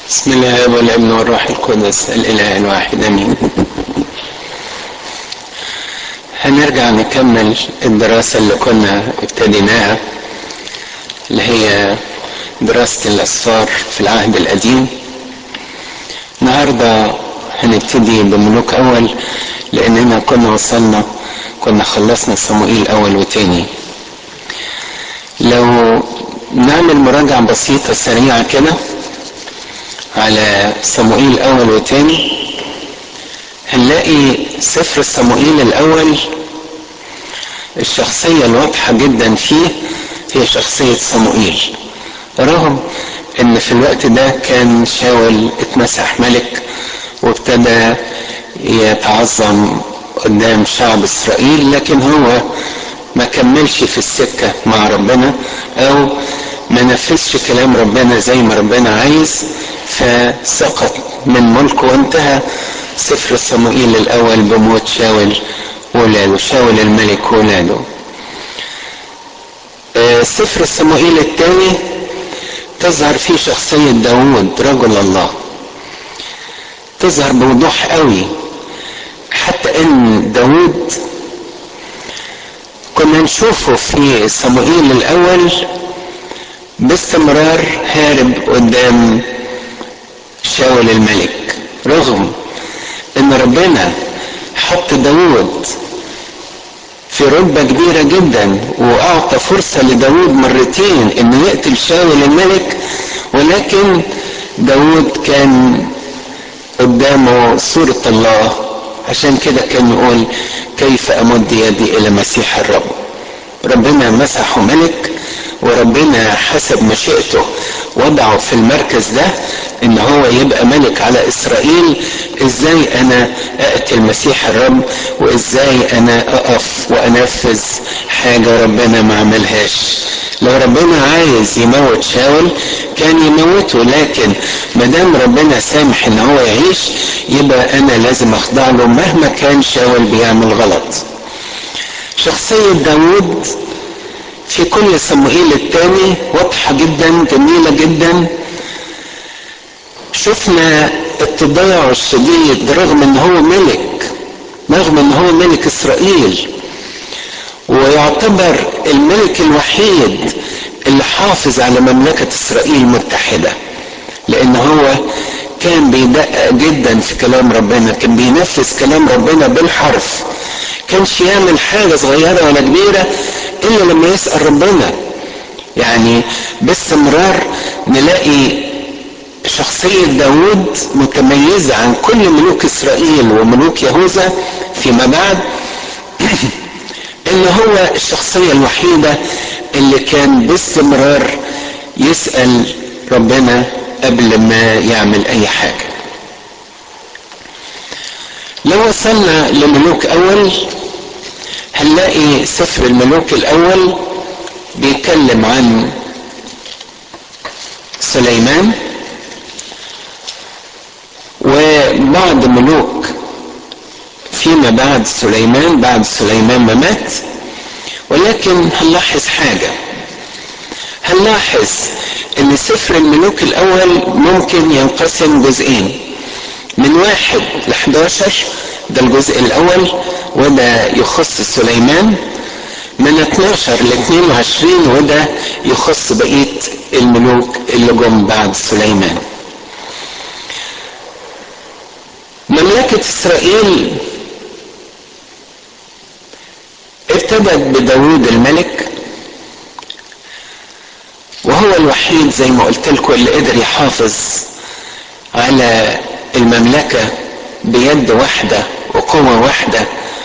بسم الله والابن والروح القدس الاله الواحد امين هنرجع نكمل الدراسة اللي كنا ابتديناها اللي هي دراسة الأسفار في العهد القديم النهاردة هنبتدي بملوك أول لأننا كنا وصلنا كنا خلصنا صموئيل أول وتاني لو نعمل مراجعة بسيطة سريعة كده على صموئيل أول وتاني هنلاقي سفر صموئيل الأول الشخصية الواضحة جدا فيه هي شخصية صموئيل رغم ان في الوقت ده كان شاول اتمسح ملك وابتدى يتعظم قدام شعب اسرائيل لكن هو ما كملش في السكة مع ربنا او ما نفذش كلام ربنا زي ما ربنا عايز فسقط من ملكه وانتهى سفر صموئيل الاول بموت شاول ولاده شاول الملك ولاده سفر صموئيل الثاني تظهر فيه شخصية داود رجل الله تظهر بوضوح قوي حتى ان داود كنا نشوفه في صموئيل الاول باستمرار هارب قدام شاول الملك رغم ان ربنا حط داود في رتبة كبيرة جدا واعطى فرصة لداود مرتين انه يقتل شاول الملك ولكن داود كان قدامه صورة الله عشان كده كان يقول كيف امد يدي الى مسيح الرب ربنا مسحه ملك وربنا حسب مشيئته وضعه في المركز ده ان هو يبقى ملك على اسرائيل ازاي انا اقتل مسيح الرب وازاي انا اقف وانفذ حاجة ربنا ما عملهاش لو ربنا عايز يموت شاول كان يموته لكن ما دام ربنا سامح ان هو يعيش يبقى انا لازم اخضع له مهما كان شاول بيعمل غلط شخصية داود في كل صموئيل الثاني واضحة جدا جميلة جدا شفنا التضيع الشديد رغم ان هو ملك رغم ان هو ملك اسرائيل ويعتبر الملك الوحيد اللي حافظ على مملكة اسرائيل متحدة لان هو كان بيدقق جدا في كلام ربنا كان بينفذ كلام ربنا بالحرف كانش يعمل حاجة صغيرة ولا كبيرة الا لما يسأل ربنا يعني باستمرار نلاقي شخصية داود متميزة عن كل ملوك اسرائيل وملوك يهوذا فيما بعد ان هو الشخصية الوحيدة اللي كان باستمرار يسأل ربنا قبل ما يعمل اي حاجة لو وصلنا لملوك اول هنلاقي سفر الملوك الاول بيتكلم عن سليمان وبعض ملوك فيما بعد سليمان بعد سليمان ما مات ولكن هنلاحظ حاجة هنلاحظ ان سفر الملوك الاول ممكن ينقسم جزئين من واحد ل 11 ده الجزء الاول وده يخص سليمان من 12 ل 22 وده يخص بقية الملوك اللي جم بعد سليمان مملكة اسرائيل ابتدت بداود الملك وهو الوحيد زي ما قلت لكم اللي قدر يحافظ على المملكة بيد واحدة وقوة واحدة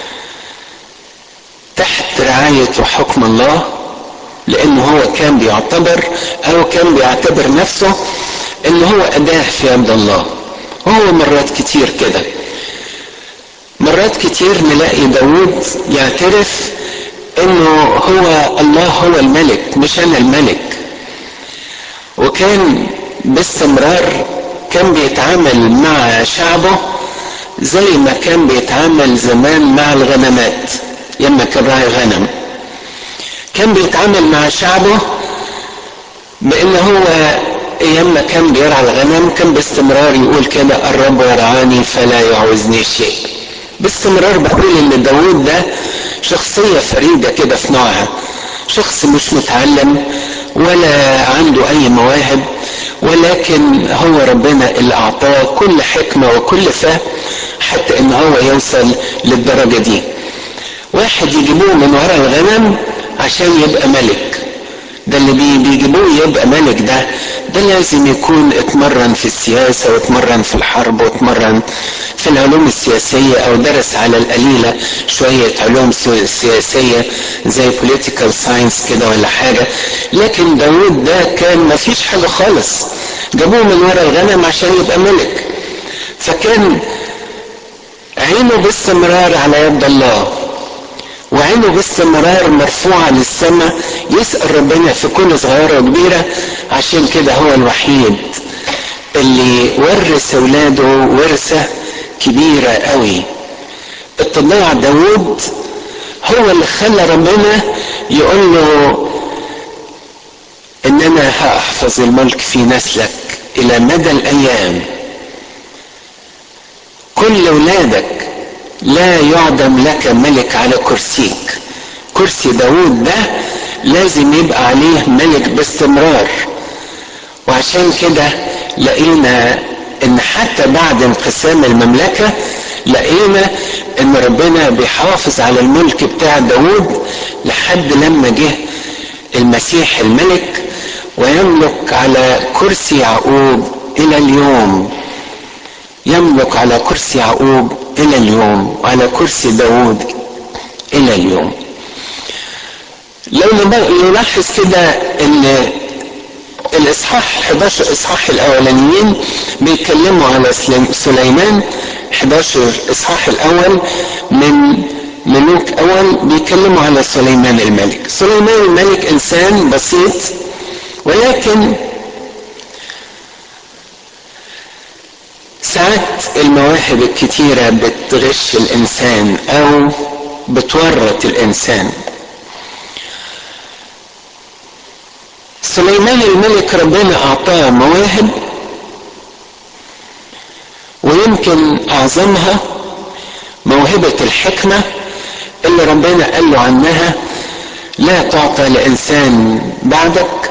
تحت رعاية وحكم الله لانه هو كان بيعتبر او كان بيعتبر نفسه ان هو اداة في يد الله وهو مرات كتير كده مرات كتير نلاقي داود يعترف انه هو الله هو الملك مش انا الملك وكان باستمرار كان بيتعامل مع شعبه زي ما كان بيتعامل زمان مع الغنمات لما كان راعي غنم كان بيتعامل مع شعبه بان هو ايام ما كان بيرعى الغنم كان باستمرار يقول كده الرب يرعاني فلا يعوزني شيء باستمرار بقول ان داود ده شخصية فريدة كده في نوعها شخص مش متعلم ولا عنده اي مواهب ولكن هو ربنا اللي اعطاه كل حكمة وكل فهم حتى ان هو يوصل للدرجة دي واحد يجيبوه من وراء الغنم عشان يبقى ملك ده اللي بيجيبوه يبقى ملك ده ده لازم يكون اتمرن في السياسة واتمرن في الحرب واتمرن في العلوم السياسية او درس على القليلة شوية علوم سياسية زي political science كده ولا حاجة لكن داود ده كان ما فيش حاجة خالص جابوه من ورا الغنم عشان يبقى ملك فكان عينه باستمرار على يد الله وعينه باستمرار مرفوعة للسماء يسأل ربنا في كل صغيرة وكبيرة عشان كده هو الوحيد اللي ورث اولاده ورثة كبيرة قوي اتضاع داود هو اللي خلى ربنا يقول له ان انا هاحفظ الملك في نسلك الى مدى الايام كل اولادك لا يعدم لك ملك على كرسيك كرسي داود ده لازم يبقى عليه ملك باستمرار وعشان كده لقينا ان حتى بعد انقسام المملكة لقينا ان ربنا بيحافظ على الملك بتاع داود لحد لما جه المسيح الملك ويملك على كرسي يعقوب الى اليوم يملك على كرسي يعقوب الى اليوم وعلى كرسي داود الى اليوم لو نلاحظ كده ان الاصحاح 11 اصحاح الاولانيين بيتكلموا على سليمان 11 اصحاح الاول من ملوك اول بيتكلموا على سليمان الملك سليمان الملك انسان بسيط ولكن ساعات المواهب الكتيرة بتغش الإنسان أو بتورط الإنسان سليمان الملك ربنا أعطاه مواهب ويمكن أعظمها موهبة الحكمة اللي ربنا قال له عنها لا تعطى لإنسان بعدك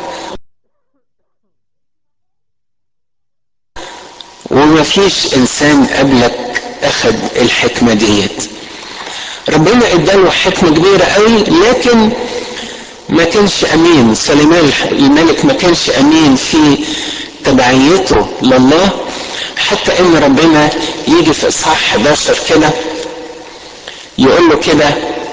وما فيش انسان قبلك اخد الحكمة ديت ربنا اداله حكمة كبيرة قوي لكن ما كانش امين سليمان الملك ما كانش امين في تبعيته لله حتى ان ربنا يجي في اصحاح 11 كده يقول له كده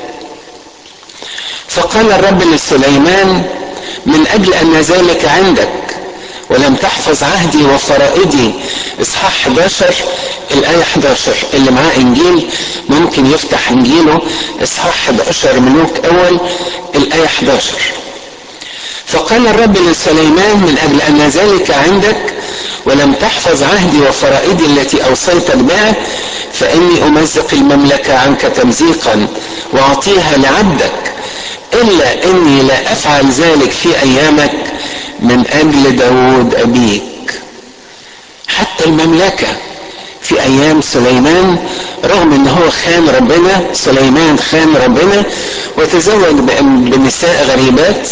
فقال الرب لسليمان من اجل ان ذلك عندك ولم تحفظ عهدي وفرائدي اصحاح 11 الايه 11 اللي معاه انجيل ممكن يفتح انجيله اصحاح 11 ملوك اول الايه 11 فقال الرب لسليمان من اجل ان ذلك عندك ولم تحفظ عهدي وفرائدي التي اوصيتك بها فاني امزق المملكه عنك تمزيقا واعطيها لعبدك الا اني لا افعل ذلك في ايامك من اجل داود ابيك حتى المملكه في ايام سليمان رغم ان هو خان ربنا سليمان خان ربنا وتزوج بنساء غريبات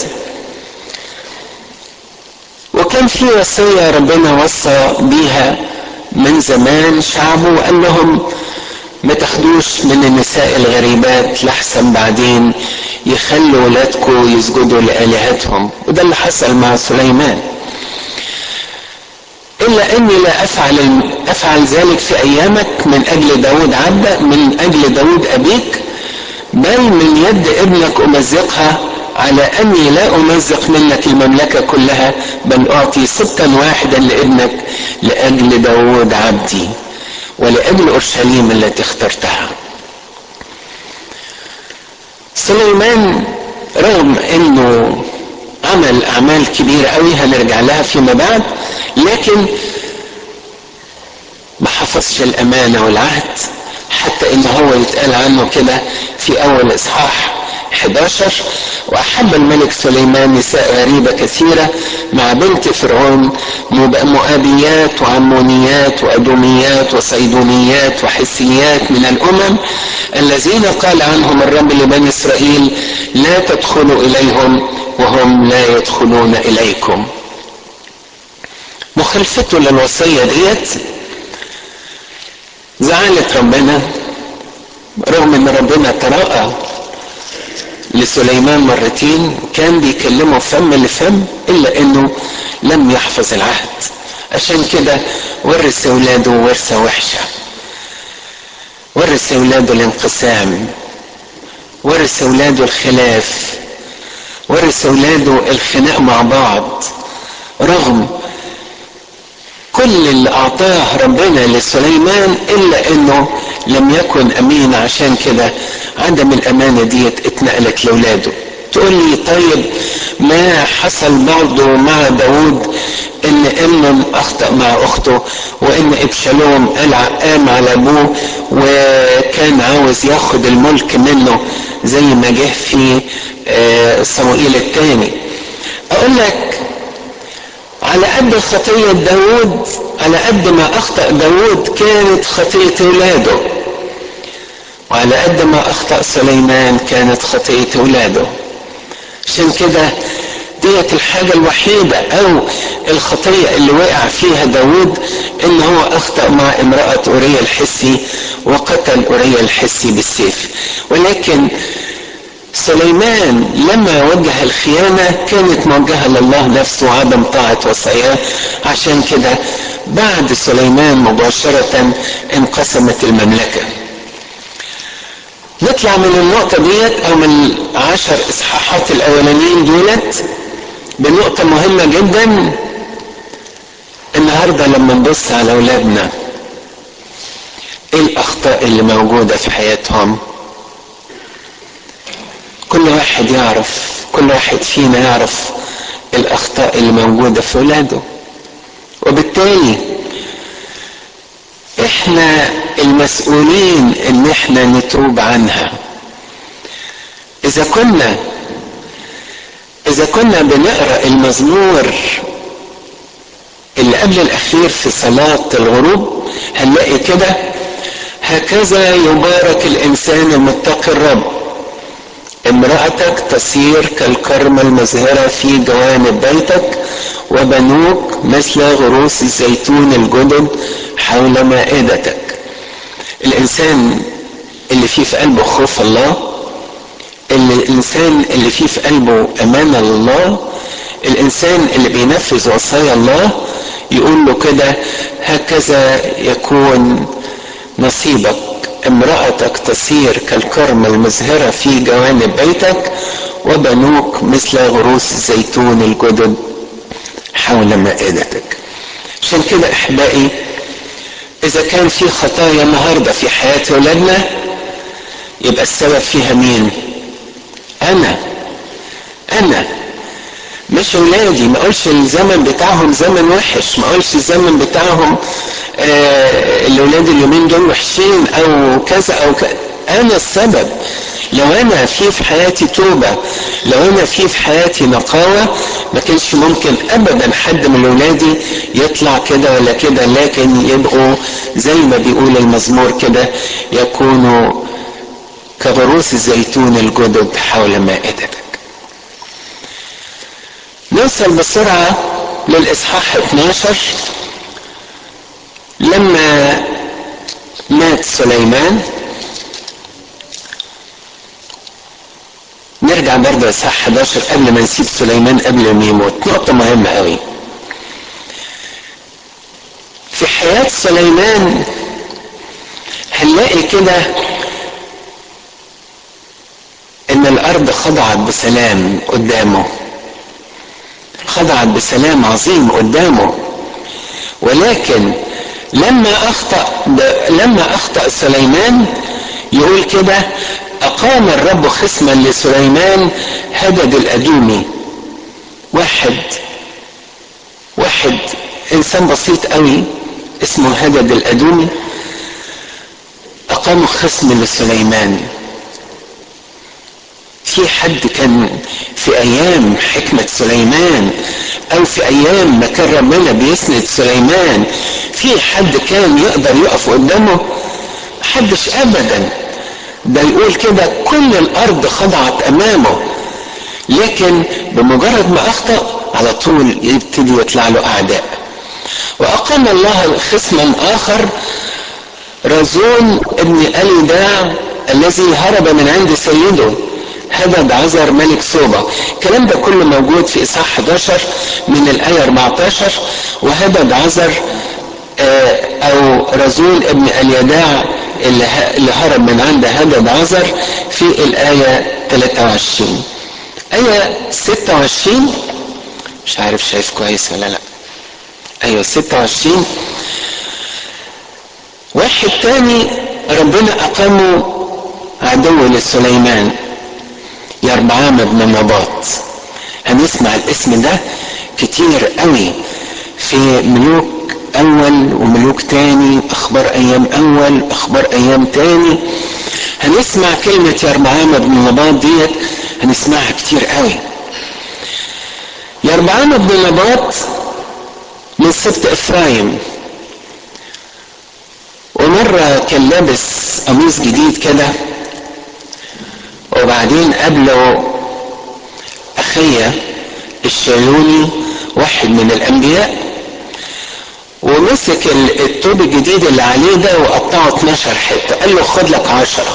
وكان في وصيه ربنا وصى بيها من زمان شعبه وقال لهم ما تاخدوش من النساء الغريبات لحسن بعدين يخلوا ولادكم يسجدوا لآلهتهم وده اللي حصل مع سليمان إلا أني لا أفعل أفعل ذلك في أيامك من أجل داود عبد من أجل داود أبيك بل من يد ابنك أمزقها على أني لا أمزق منك المملكة كلها بل أعطي سبتا واحدا لابنك لأجل داود عبدي ولأجل أورشليم التي اخترتها سليمان رغم انه عمل اعمال كبيرة قوي هنرجع لها فيما بعد لكن ما حفظش الامانة والعهد حتى ان هو يتقال عنه كده في اول اصحاح 11 وأحب الملك سليمان نساء غريبة كثيرة مع بنت فرعون مؤابيات وعمونيات وأدوميات وصيدونيات وحسيات من الأمم الذين قال عنهم الرب لبني إسرائيل لا تدخلوا إليهم وهم لا يدخلون إليكم مخالفته للوصية ديت زعلت ربنا رغم ان ربنا تراءى لسليمان مرتين كان بيكلمه فم لفم الا انه لم يحفظ العهد عشان كده ورث اولاده ورثه وحشه ورث اولاده الانقسام ورث اولاده الخلاف ورث اولاده الخناق مع بعض رغم كل اللي اعطاه ربنا لسليمان الا انه لم يكن امين عشان كده عدم الامانه ديت اتنقلت لاولاده تقول لي طيب ما حصل برضه مع داود ان امنون اخطا مع اخته وان ابشالوم قام على ابوه وكان عاوز ياخد الملك منه زي ما جه في صموئيل الثاني اقول لك على قد خطية داود على قد ما أخطأ داود كانت خطية أولاده وعلى قد ما أخطأ سليمان كانت خطية أولاده عشان كده ديت الحاجة الوحيدة أو الخطية اللي وقع فيها داود إن هو أخطأ مع امرأة أوريا الحسي وقتل أوريا الحسي بالسيف ولكن سليمان لما وجه الخيانة كانت موجهة لله نفسه وعدم طاعة وصاياه عشان كده بعد سليمان مباشرة انقسمت المملكة نطلع من النقطة ديت أو من العشر إصحاحات الأولانيين دولت بنقطة مهمة جدا النهاردة لما نبص على أولادنا إيه الأخطاء اللي موجودة في حياتهم كل واحد يعرف كل واحد فينا يعرف الاخطاء اللي موجوده في ولاده وبالتالي احنا المسؤولين ان احنا نتوب عنها اذا كنا اذا كنا بنقرا المزمور اللي قبل الاخير في صلاه الغروب هنلاقي كده هكذا يبارك الانسان المتقي الرب امرأتك تصير كالكرمة المزهرة في جوانب بيتك وبنوك مثل غروس الزيتون الجدد حول مائدتك الإنسان اللي فيه في قلبه خوف الله اللي الإنسان اللي فيه في قلبه أمانة لله الإنسان اللي بينفذ وصايا الله يقول له كده هكذا يكون نصيبك امرأتك تصير كالكرمة المزهرة في جوانب بيتك وبنوك مثل غروس الزيتون الجدد حول مائدتك عشان كده احبائي اذا كان في خطايا النهارده في حياة ولادنا يبقى السبب فيها مين انا انا مش ولادي ما اقولش الزمن بتاعهم زمن وحش ما اقولش الزمن بتاعهم آه الاولاد اليومين دول وحشين او كذا او كذا انا السبب لو انا في في حياتي توبة لو انا في في حياتي نقاوة ما كانش ممكن ابدا حد من ولادي يطلع كده ولا كده لكن يبقوا زي ما بيقول المزمور كده يكونوا كغروس الزيتون الجدد حول مائدتك نوصل بسرعة للإصحاح 12 لما مات سليمان نرجع برضه لإصحاح 11 قبل ما نسيب سليمان قبل ما يموت نقطة مهمة قوي في حياة سليمان هنلاقي كده ان الارض خضعت بسلام قدامه خضعت بسلام عظيم قدامه ولكن لما اخطا لما اخطا سليمان يقول كده اقام الرب خصما لسليمان هدد الادومي واحد واحد انسان بسيط قوي اسمه هدد الادومي اقاموا خصم لسليمان في حد كان في ايام حكمة سليمان او في ايام ما كان ربنا بيسند سليمان في حد كان يقدر يقف قدامه محدش ابدا ده يقول كده كل الارض خضعت امامه لكن بمجرد ما اخطأ على طول يبتدي يطلع له اعداء واقام الله خصما اخر رزون ابن اليداع الذي هرب من عند سيده هدد عزر ملك صوبة الكلام ده كله موجود في إصحاح 11 من الآية 14 وهدد عزر أو رزول ابن اليداع اللي هرب من عند هدد عزر في الآية 23 آية 26 مش عارف شايف كويس ولا لا أيوة 26 واحد تاني ربنا أقامه عدو لسليمان يربعام بن نباط هنسمع الاسم ده كتير قوي في ملوك اول وملوك تاني اخبار ايام اول اخبار ايام تاني هنسمع كلمة يربعام بن نباط ديت هنسمعها كتير قوي يربعام بن نباط من سبط افرايم ومرة كان لابس قميص جديد كده وبعدين قابله أخية الشيوني واحد من الأنبياء ومسك التوب الجديد اللي عليه ده وقطعه 12 حتة قال له خد لك عشرة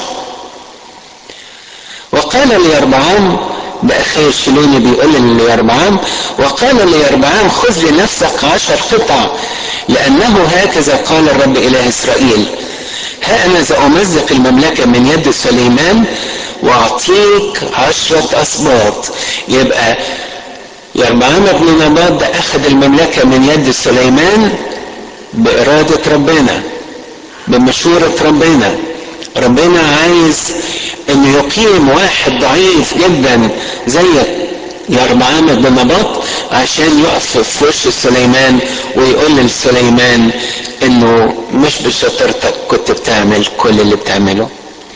وقال ليربعام ده أخي الشيلوني بيقول ليربعام وقال ليربعام خذ لنفسك عشر قطع لأنه هكذا قال الرب إله إسرائيل ها أنا سأمزق المملكة من يد سليمان واعطيك عشرة اسباط يبقى يربعام بن نبات ده اخذ المملكة من يد سليمان بارادة ربنا بمشورة ربنا ربنا عايز انه يقيم واحد ضعيف جدا زيك يربعام بن نبات عشان يقف في وش سليمان ويقول لسليمان انه مش بشطارتك كنت بتعمل كل اللي بتعمله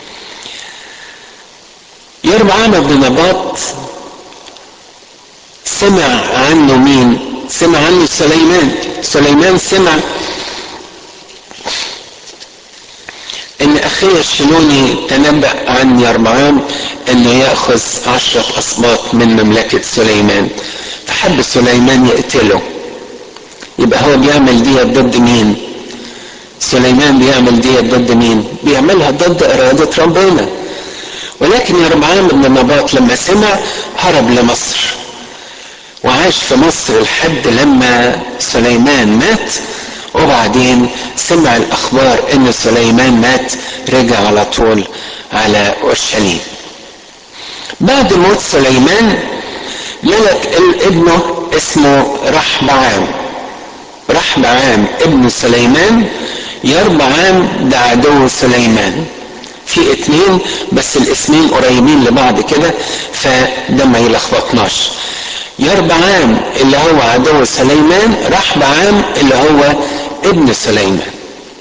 يربعام بن نباط سمع عنه مين سمع عنه سليمان سليمان سمع ان اخيه الشنوني تنبأ عن يربعام انه ياخذ عشرة اسباط من مملكة سليمان فحب سليمان يقتله يبقى هو بيعمل دي ضد مين سليمان بيعمل دي ضد مين بيعملها ضد ارادة ربنا ولكن يربعام بن نباط لما سمع هرب لمصر وعاش في مصر لحد لما سليمان مات وبعدين سمع الاخبار ان سليمان مات رجع على طول على اورشليم بعد موت سليمان ملك ابنه اسمه رحبعام رحبعام ابن سليمان يربعام ده عدو سليمان في اتنين بس الاسمين قريبين لبعض كده فده ما يلخبطناش يربعام اللي هو عدو سليمان رحبعام اللي هو ابن سليمان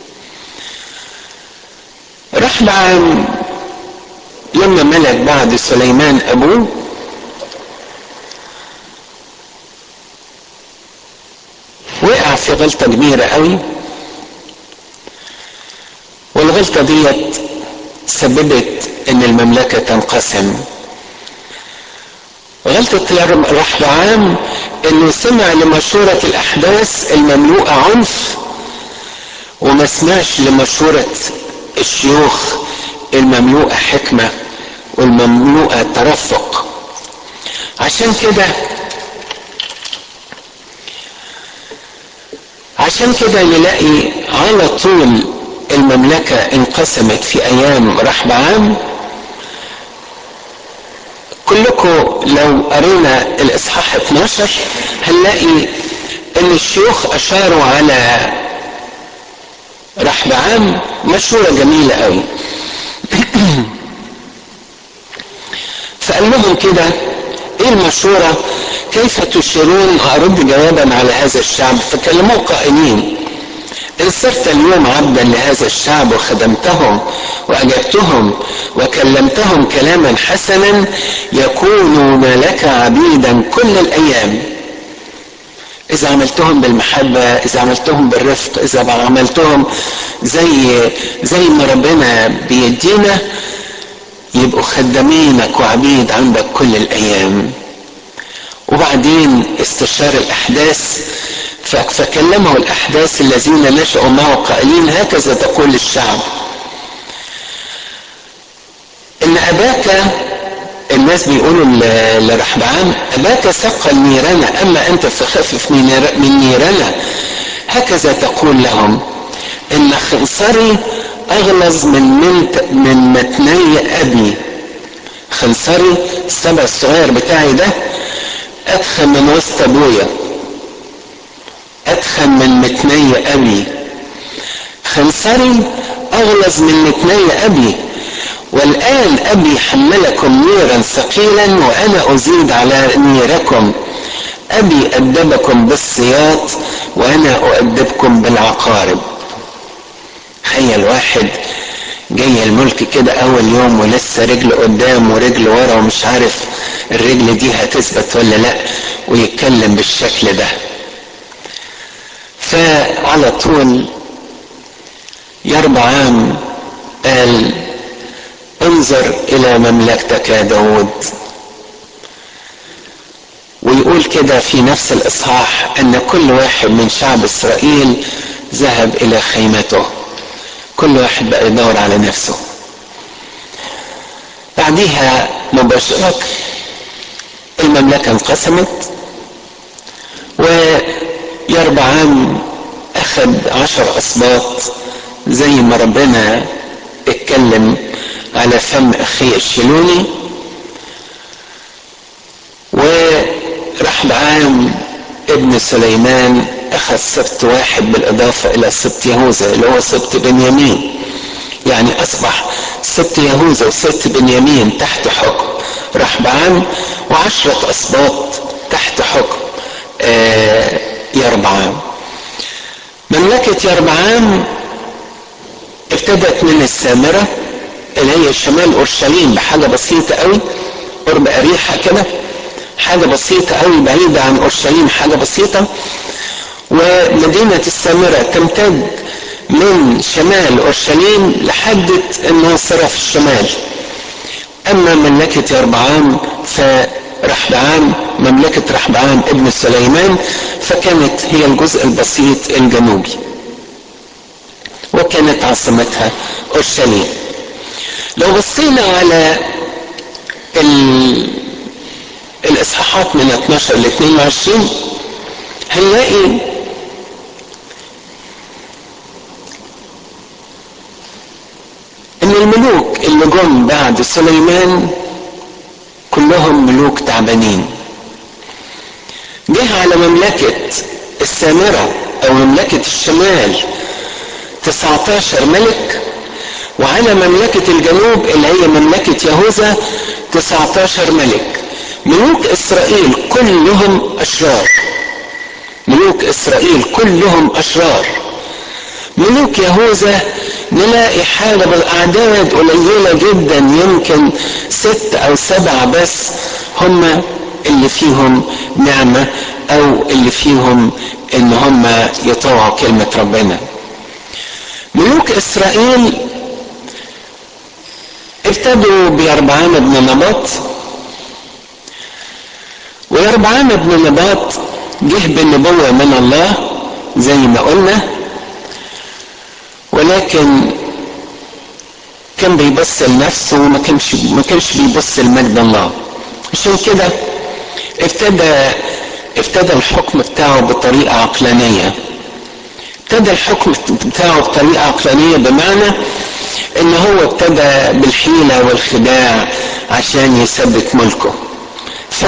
رحبعام لما ملك بعد سليمان ابوه وقع في غلطة كبيرة قوي والغلطة ديت سببت ان المملكة تنقسم غلطة رحبعام انه سمع لمشورة الاحداث المملوءة عنف وما سمعش لمشورة الشيوخ المملوءة حكمة والمملوءة ترفق عشان كده عشان كده نلاقي على طول المملكة انقسمت في ايام رحبعام كلكم لو قرينا الاصحاح 12 هنلاقي ان الشيوخ اشاروا على رحبعام مشورة جميلة قوي فقال لهم كده ايه المشورة كيف تشيرون ارد جوابا على هذا الشعب فكلموه قائلين ان صرت اليوم عبدا لهذا الشعب وخدمتهم واجبتهم وكلمتهم كلاما حسنا يكونون لك عبيدا كل الايام اذا عملتهم بالمحبة اذا عملتهم بالرفق اذا عملتهم زي زي ما ربنا بيدينا يبقوا خدامينك وعبيد عندك كل الايام وبعدين استشار الاحداث فكلمه الاحداث الذين نشأوا معه قائلين هكذا تقول الشعب ان اباك الناس بيقولوا لرحبعام اباك سقى النيران اما انت فخفف من نيرنا هكذا تقول لهم ان خنصري اغلظ من منت من متني ابي خنصري السبع الصغير بتاعي ده اتخن من وسط ابويا اتخن من متني ابي خنصري اغلظ من متني ابي والآن أبي حملكم نيرا ثقيلا وأنا أزيد على نيركم أبي أدبكم بالسياط وأنا أؤدبكم بالعقارب تخيل واحد جاي الملك كده أول يوم ولسه رجل قدام ورجل ورا ومش عارف الرجل دي هتثبت ولا لأ ويتكلم بالشكل ده فعلى طول يربعام قال انظر الى مملكتك يا داود ويقول كده في نفس الاصحاح ان كل واحد من شعب اسرائيل ذهب الى خيمته كل واحد بقى يدور على نفسه بعديها مباشرة المملكة انقسمت ويربعام أخذ عشر أسباط زي ما ربنا اتكلم على فم اخيه الشيلوني ورحبعام ابن سليمان اخذ سبت واحد بالاضافه الى سبت يهوذا اللي هو سبت بنيامين يعني اصبح سبت يهوذا وسبت بنيامين تحت حكم رحبعام وعشرة اسباط تحت حكم آه يربعام مملكة يربعام ابتدت من السامرة اللي هي شمال اورشليم بحاجه بسيطه قوي قرب اريحه كده حاجه بسيطه قوي بعيده عن اورشليم حاجه بسيطه ومدينه السامره تمتد من شمال اورشليم لحد الناصره في الشمال اما مملكه يربعام فرحبعام مملكه رحبعام ابن سليمان فكانت هي الجزء البسيط الجنوبي وكانت عاصمتها اورشليم لو بصينا على ال... الاصحاحات من 12 ل 22 هنلاقي ان الملوك اللي جم بعد سليمان كلهم ملوك تعبانين جه على مملكة السامرة او مملكة الشمال 19 ملك وعلى مملكة الجنوب اللي هي مملكة يهوذا 19 ملك ملوك إسرائيل كلهم أشرار ملوك إسرائيل كلهم أشرار ملوك يهوذا نلاقي حاجة بالأعداد قليلة جدا يمكن ست أو سبعة بس هم اللي فيهم نعمة أو اللي فيهم إن هم يطوعوا كلمة ربنا ملوك إسرائيل ابتدوا بيربعام بن نباط ويربعام بن نباط جه بالنبوة من الله زي ما قلنا ولكن كان بيبص لنفسه وما كانش ما كانش بيبص لمجد الله عشان كده ابتدى ابتدى الحكم بتاعه بطريقة عقلانية ابتدى الحكم بتاعه بطريقة عقلانية بمعنى ان هو ابتدى بالحيلة والخداع عشان يثبت ملكه ف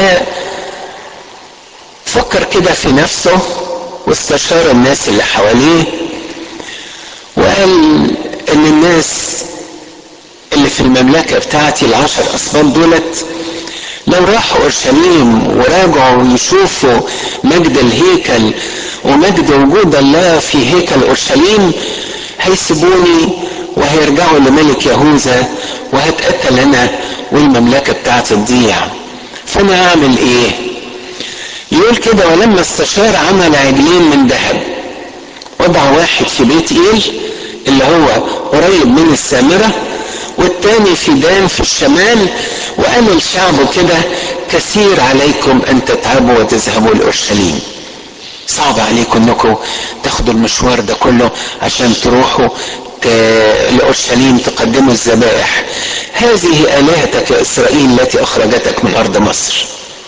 فكر كده في نفسه واستشار الناس اللي حواليه وقال ان الناس اللي في المملكة بتاعتي العشر اسباط دولت لو راحوا اورشليم وراجعوا ويشوفوا مجد الهيكل ومجد وجود الله في هيكل اورشليم هيسيبوني وهيرجعوا لملك يهوذا وهتقتل انا والمملكة بتاعتي تضيع فانا اعمل ايه يقول كده ولما استشار عمل عجلين من ذهب وضع واحد في بيت ايل اللي هو قريب من السامرة والتاني في دان في الشمال وقال لشعبه كده كثير عليكم ان تتعبوا وتذهبوا لاورشليم صعب عليكم انكم تاخدوا المشوار ده كله عشان تروحوا ت... لاورشليم تقدموا الذبائح هذه الهتك يا اسرائيل التي اخرجتك من ارض مصر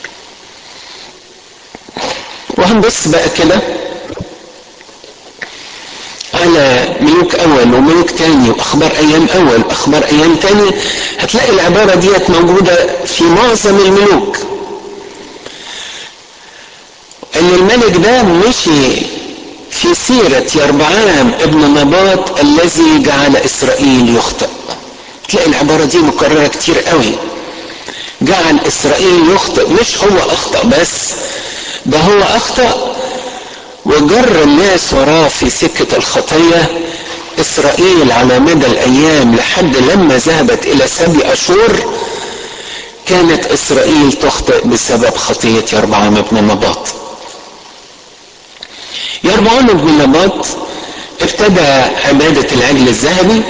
وهنبص بقى كده على ملوك اول وملوك تاني واخبار ايام اول واخبار ايام تاني هتلاقي العبارة ديت موجودة في معظم الملوك ان الملك ده مشي في سيرة يربعام ابن نباط الذي جعل اسرائيل يخطئ تلاقي العبارة دي مكررة كتير قوي جعل اسرائيل يخطئ مش هو اخطأ بس ده هو اخطأ وجر الناس وراه في سكة الخطية اسرائيل على مدى الايام لحد لما ذهبت الى سبي اشور كانت اسرائيل تخطئ بسبب خطية يربعام ابن نباط يربعون بن نباط ابتدى عبادة العجل الذهبي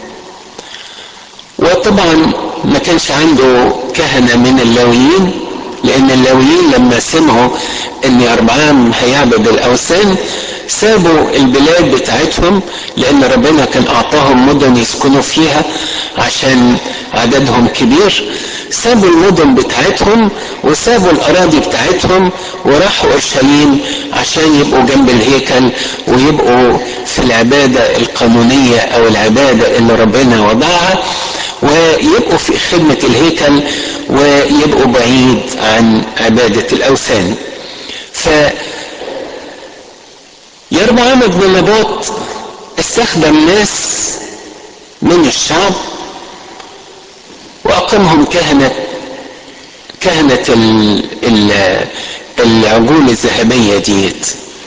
وطبعا ما كانش عنده كهنة من اللاويين لان اللاويين لما سمعوا ان يربعام هيعبد الاوثان سابوا البلاد بتاعتهم لان ربنا كان اعطاهم مدن يسكنوا فيها عشان عددهم كبير سابوا المدن بتاعتهم وسابوا الاراضي بتاعتهم وراحوا اورشليم عشان يبقوا جنب الهيكل ويبقوا في العباده القانونيه او العباده اللي ربنا وضعها ويبقوا في خدمه الهيكل ويبقوا بعيد عن عباده الاوثان ف يربعام بن نباط استخدم ناس من الشعب واقامهم كهنة كهنة ال ال العجول الذهبية ديت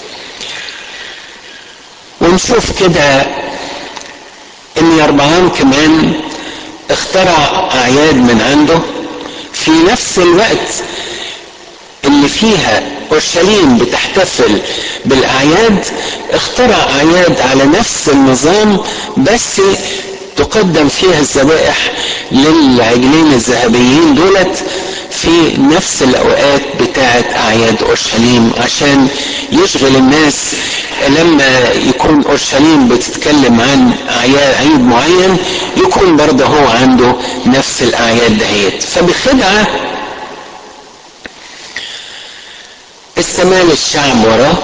ونشوف كده ان يربعام كمان اخترع اعياد من عنده في نفس الوقت اللي فيها اورشليم بتحتفل بالاعياد اخترع اعياد على نفس النظام بس تقدم فيها الذبائح للعجلين الذهبيين دولت في نفس الاوقات بتاعه اعياد اورشليم عشان يشغل الناس لما يكون اورشليم بتتكلم عن اعياد عيد معين يكون برضه هو عنده نفس الاعياد دهيت فبخدعه استمال الشعب وراه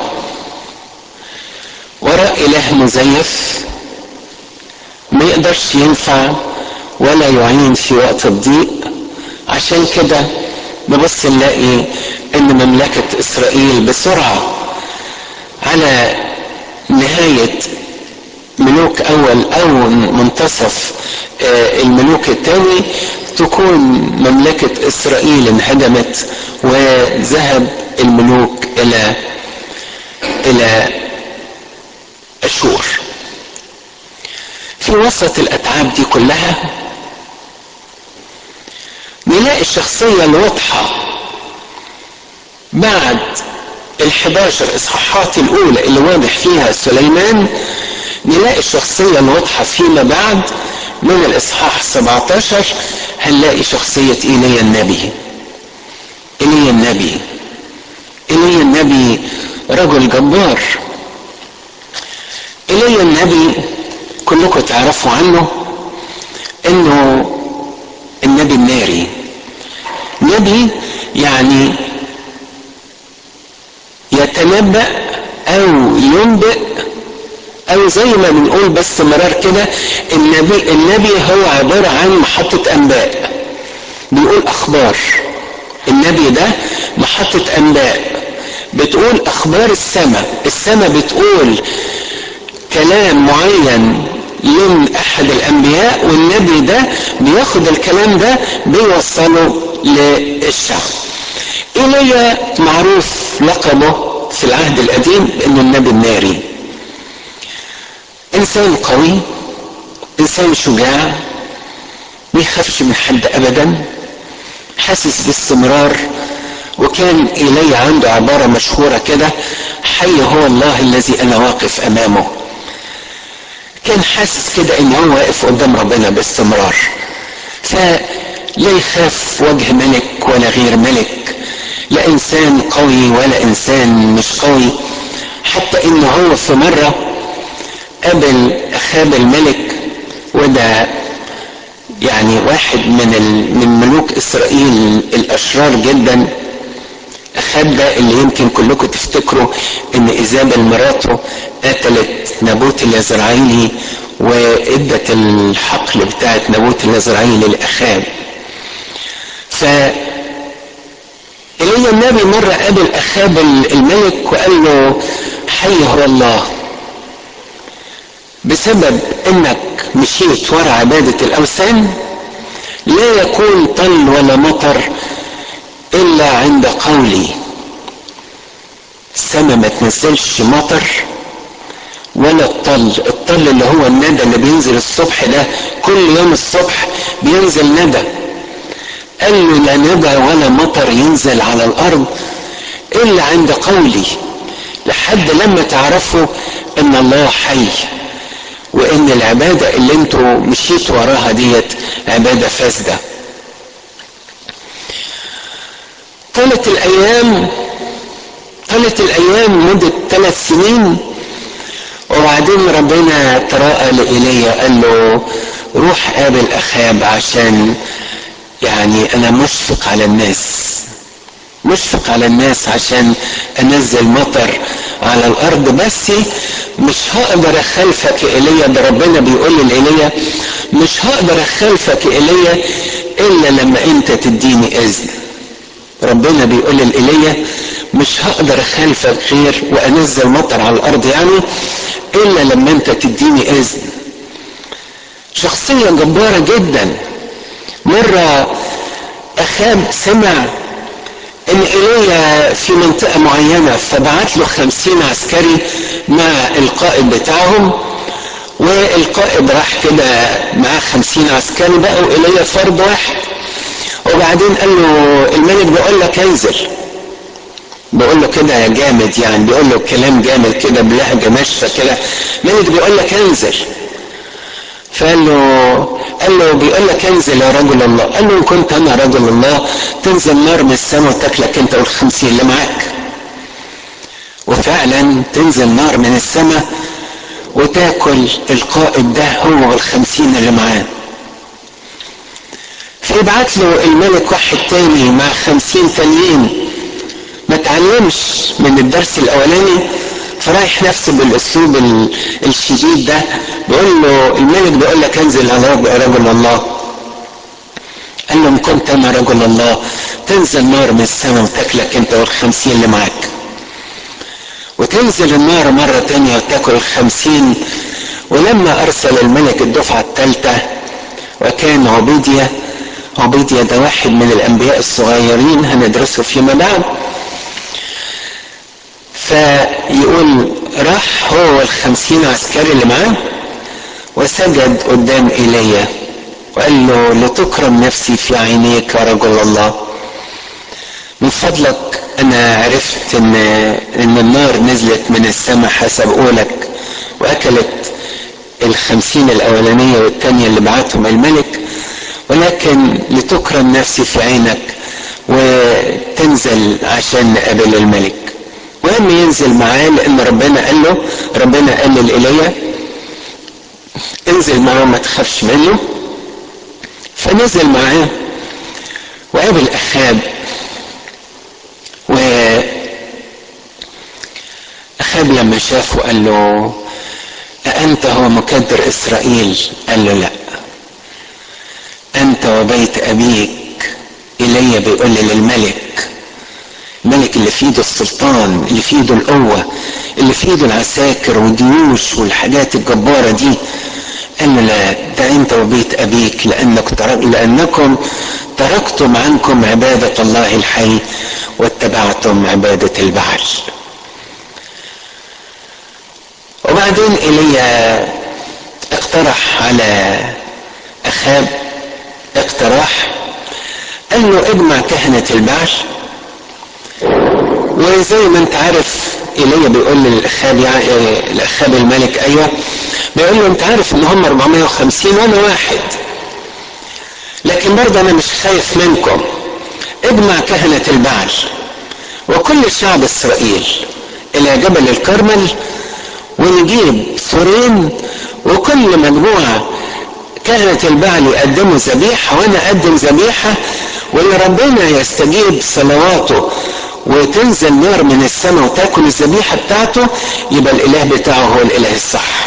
وراء اله مزيف ما يقدرش ينفع ولا يعين في وقت الضيق عشان كده نبص نلاقي ان مملكة اسرائيل بسرعة على نهاية ملوك اول او منتصف الملوك الثاني تكون مملكة اسرائيل انهدمت وذهب الملوك الى الى اشور في وسط الاتعاب دي كلها نلاقي الشخصية الواضحة بعد الحداشر اصحاحات الاولى اللي واضح فيها سليمان نلاقي الشخصية الواضحة فيما بعد من الاصحاح 17 هنلاقي شخصية ايليا النبي ايليا النبي ايليا النبي رجل جبار ايليا النبي كلكم تعرفوا عنه انه النبي الناري نبي يعني يتنبأ او ينبئ او زي ما بنقول باستمرار كده النبي النبي هو عبارة عن محطة انباء بيقول اخبار النبي ده محطة انباء بتقول اخبار السماء السماء بتقول كلام معين من احد الانبياء والنبي ده بياخد الكلام ده بيوصله للشعب ايليا معروف لقبه في العهد القديم انه النبي الناري انسان قوي انسان شجاع ما يخافش من حد ابدا حاسس باستمرار وكان ايليا عنده عباره مشهوره كده حي هو الله الذي انا واقف امامه كان حاسس كده ان هو واقف قدام ربنا باستمرار فلا يخاف وجه ملك ولا غير ملك لا انسان قوي ولا انسان مش قوي حتى ان هو في مره قابل اخاب الملك وده يعني واحد من من ملوك اسرائيل الاشرار جدا اخاب ده اللي يمكن كلكم تفتكروا ان ايزابل مراته قتلت نابوت اليزرعيلي وادت الحقل بتاعت نابوت اليزرعيلي لاخاب ف إلي النبي مرة قابل أخاب الملك وقال له حي هو الله بسبب انك مشيت ورا عبادة الاوثان لا يكون طل ولا مطر الا عند قولي السماء ما تنزلش مطر ولا الطل الطل اللي هو الندى اللي بينزل الصبح ده كل يوم الصبح بينزل ندى قال له لا ندى ولا مطر ينزل على الارض الا عند قولي لحد لما تعرفوا ان الله حي وان العباده اللي انتوا مشيتوا وراها ديت عباده فاسده طالت الايام طالت الايام مده ثلاث سنين وبعدين ربنا تراءى لإيليا قال له روح قابل اخاب عشان يعني انا مشفق على الناس مشفق على الناس عشان انزل مطر على الارض بس مش هقدر اخالفك ايليا ده ربنا بيقول لايليا مش هقدر اخالفك ايليا الا لما انت تديني اذن ربنا بيقول لايليا مش هقدر اخالفك غير وانزل مطر على الارض يعني الا لما انت تديني اذن شخصيه جباره جدا مره اخاب سمع ان ايليا في منطقة معينة فبعت له خمسين عسكري مع القائد بتاعهم والقائد راح كده معاه خمسين عسكري بقوا ايليا فرد واحد وبعدين قال له الملك بيقول لك انزل بيقول له كده يا جامد يعني بيقول له كلام جامد كده بلهجة ناشفة كده الملك بيقول لك انزل فقال له قال له بيقول لك انزل يا رجل الله قال له ان كنت انا رجل الله تنزل نار من السماء وتاكلك انت والخمسين اللي معاك وفعلا تنزل نار من السماء وتاكل القائد ده هو والخمسين اللي معاه فيبعت له الملك واحد تاني مع خمسين تانيين ما تعلمش من الدرس الاولاني فرايح نفسه بالاسلوب الشديد ده بيقول له الملك بيقول لك انزل على رجل الله قال له ان كنت انا رجل الله تنزل نار من السماء وتاكلك انت والخمسين اللي معاك وتنزل النار مرة تانية وتاكل الخمسين ولما ارسل الملك الدفعة الثالثة وكان عبيدية عبيدية ده واحد من الانبياء الصغيرين هندرسه فيما بعد فيقول راح هو والخمسين عسكري اللي معاه وسجد قدام ايليا وقال له لتكرم نفسي في عينيك يا رجل الله من فضلك انا عرفت ان ان النار نزلت من السماء حسب قولك واكلت الخمسين الاولانية والتانية اللي بعتهم الملك ولكن لتكرم نفسي في عينك وتنزل عشان نقابل الملك وهم ينزل معاه لان ربنا قال له ربنا قال لإيليا انزل معاه ما تخافش منه فنزل معاه وقابل اخاب و اخاب لما شافه قال له أأنت هو مكدر إسرائيل قال له لا أنت وبيت أبيك إلي بيقول لي للملك الملك اللي في ايده السلطان اللي في ايده القوة اللي في ايده العساكر والجيوش والحاجات الجبارة دي قال له لا ده انت وبيت ابيك لانك ترك لانكم تركتم عنكم عبادة الله الحي واتبعتم عبادة البعل وبعدين ايليا اقترح على اخاب اقتراح قال له اجمع كهنة البعل وزي ما انت عارف ايليا بيقول للاخاب يعني الاخاب الملك ايوه بيقول له انت عارف ان هم 450 وانا واحد لكن برضه انا مش خايف منكم اجمع كهنة البعل وكل شعب اسرائيل الى جبل الكرمل ونجيب ثورين وكل مجموعة كهنة البعل يقدموا ذبيحة وانا اقدم ذبيحة واللي ربنا يستجيب صلواته وتنزل نار من السماء وتاكل الذبيحة بتاعته يبقى الاله بتاعه هو الاله الصح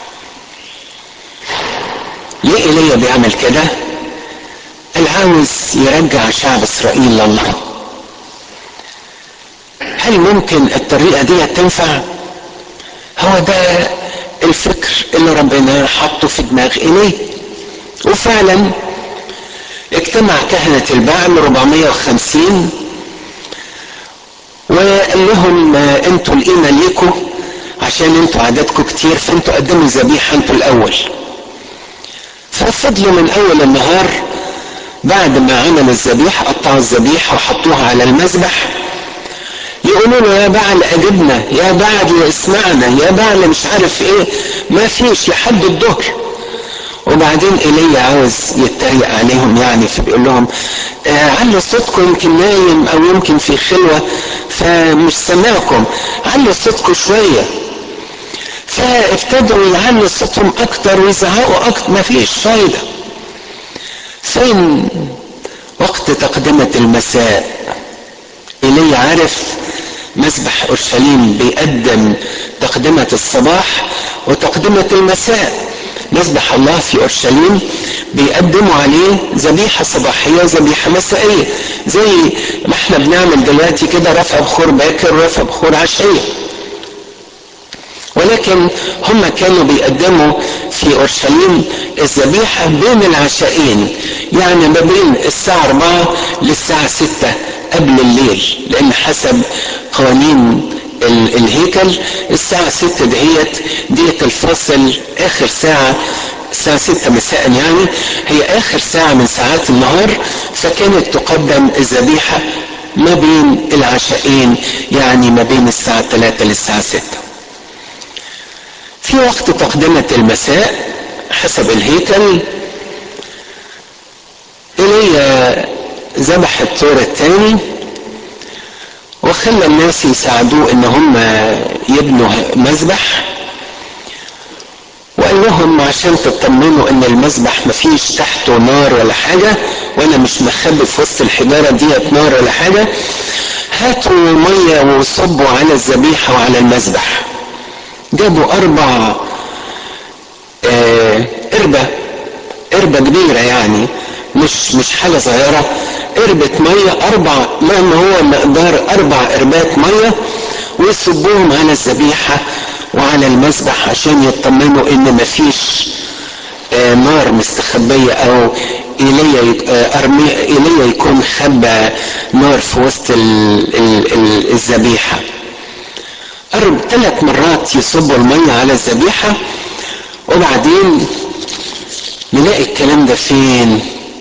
ليه ايليا بيعمل كده قال عاوز يرجع شعب اسرائيل لله هل ممكن الطريقة دي تنفع هو ده الفكر اللي ربنا حطه في دماغ ايليا وفعلا اجتمع كهنة البعل 450 وقال لهم انتوا القيمة ليكوا عشان انتوا عددكم كتير فانتوا قدموا ذبيحة انتوا الاول ففضلوا من اول النهار بعد ما عملوا الذبيحة قطعوا الذبيحة وحطوها على المذبح يقولوا له يا بعل اجبنا يا بعل اسمعنا يا بعل مش عارف ايه ما فيش لحد الظهر وبعدين ايليا عاوز يتريق عليهم يعني فبيقول لهم آه علوا صوتكم يمكن نايم او يمكن في خلوه فمش سامعكم علوا صوتكم شويه فابتدوا يعلوا صوتهم اكتر ويزعقوا اكتر مفيش فايده فين وقت تقدمة المساء ايليا عارف مسبح اورشليم بيقدم تقدمة الصباح وتقدمة المساء مسبح الله في اورشليم بيقدموا عليه ذبيحه صباحيه وذبيحه مسائيه زي ما احنا بنعمل دلوقتي كده رفع بخور باكر ورفع بخور عشيه ولكن هم كانوا بيقدموا في اورشليم الذبيحه بين العشاءين يعني ما بين الساعه 4 للساعه 6 قبل الليل لان حسب قوانين الهيكل الساعة ستة دهيت ديت الفصل آخر ساعة الساعة ستة مساء يعني هي آخر ساعة من ساعات النهار فكانت تقدم الذبيحة ما بين العشاءين يعني ما بين الساعة 3 للساعة 6 في وقت تقدمة المساء حسب الهيكل إلي ذبح الطور الثاني وخلى الناس يساعدوه ان هم يبنوا مذبح وقال لهم عشان تطمنوا ان المذبح مفيش تحته نار ولا حاجة وانا مش مخبي في وسط الحجارة ديت نار ولا حاجة هاتوا مية وصبوا على الذبيحة وعلى المذبح جابوا اربع آه قربة قربة كبيرة يعني مش مش حاجة صغيرة قربة مية أربع ما هو مقدار أربع قربات مية ويصبوهم على الذبيحة وعلى المذبح عشان يطمنوا إن مفيش آه نار مستخبية أو إيليا آه أرمي إيليا يكون خبى نار في وسط الذبيحة قرب ثلاث مرات يصبوا المية على الذبيحة وبعدين نلاقي الكلام ده فين؟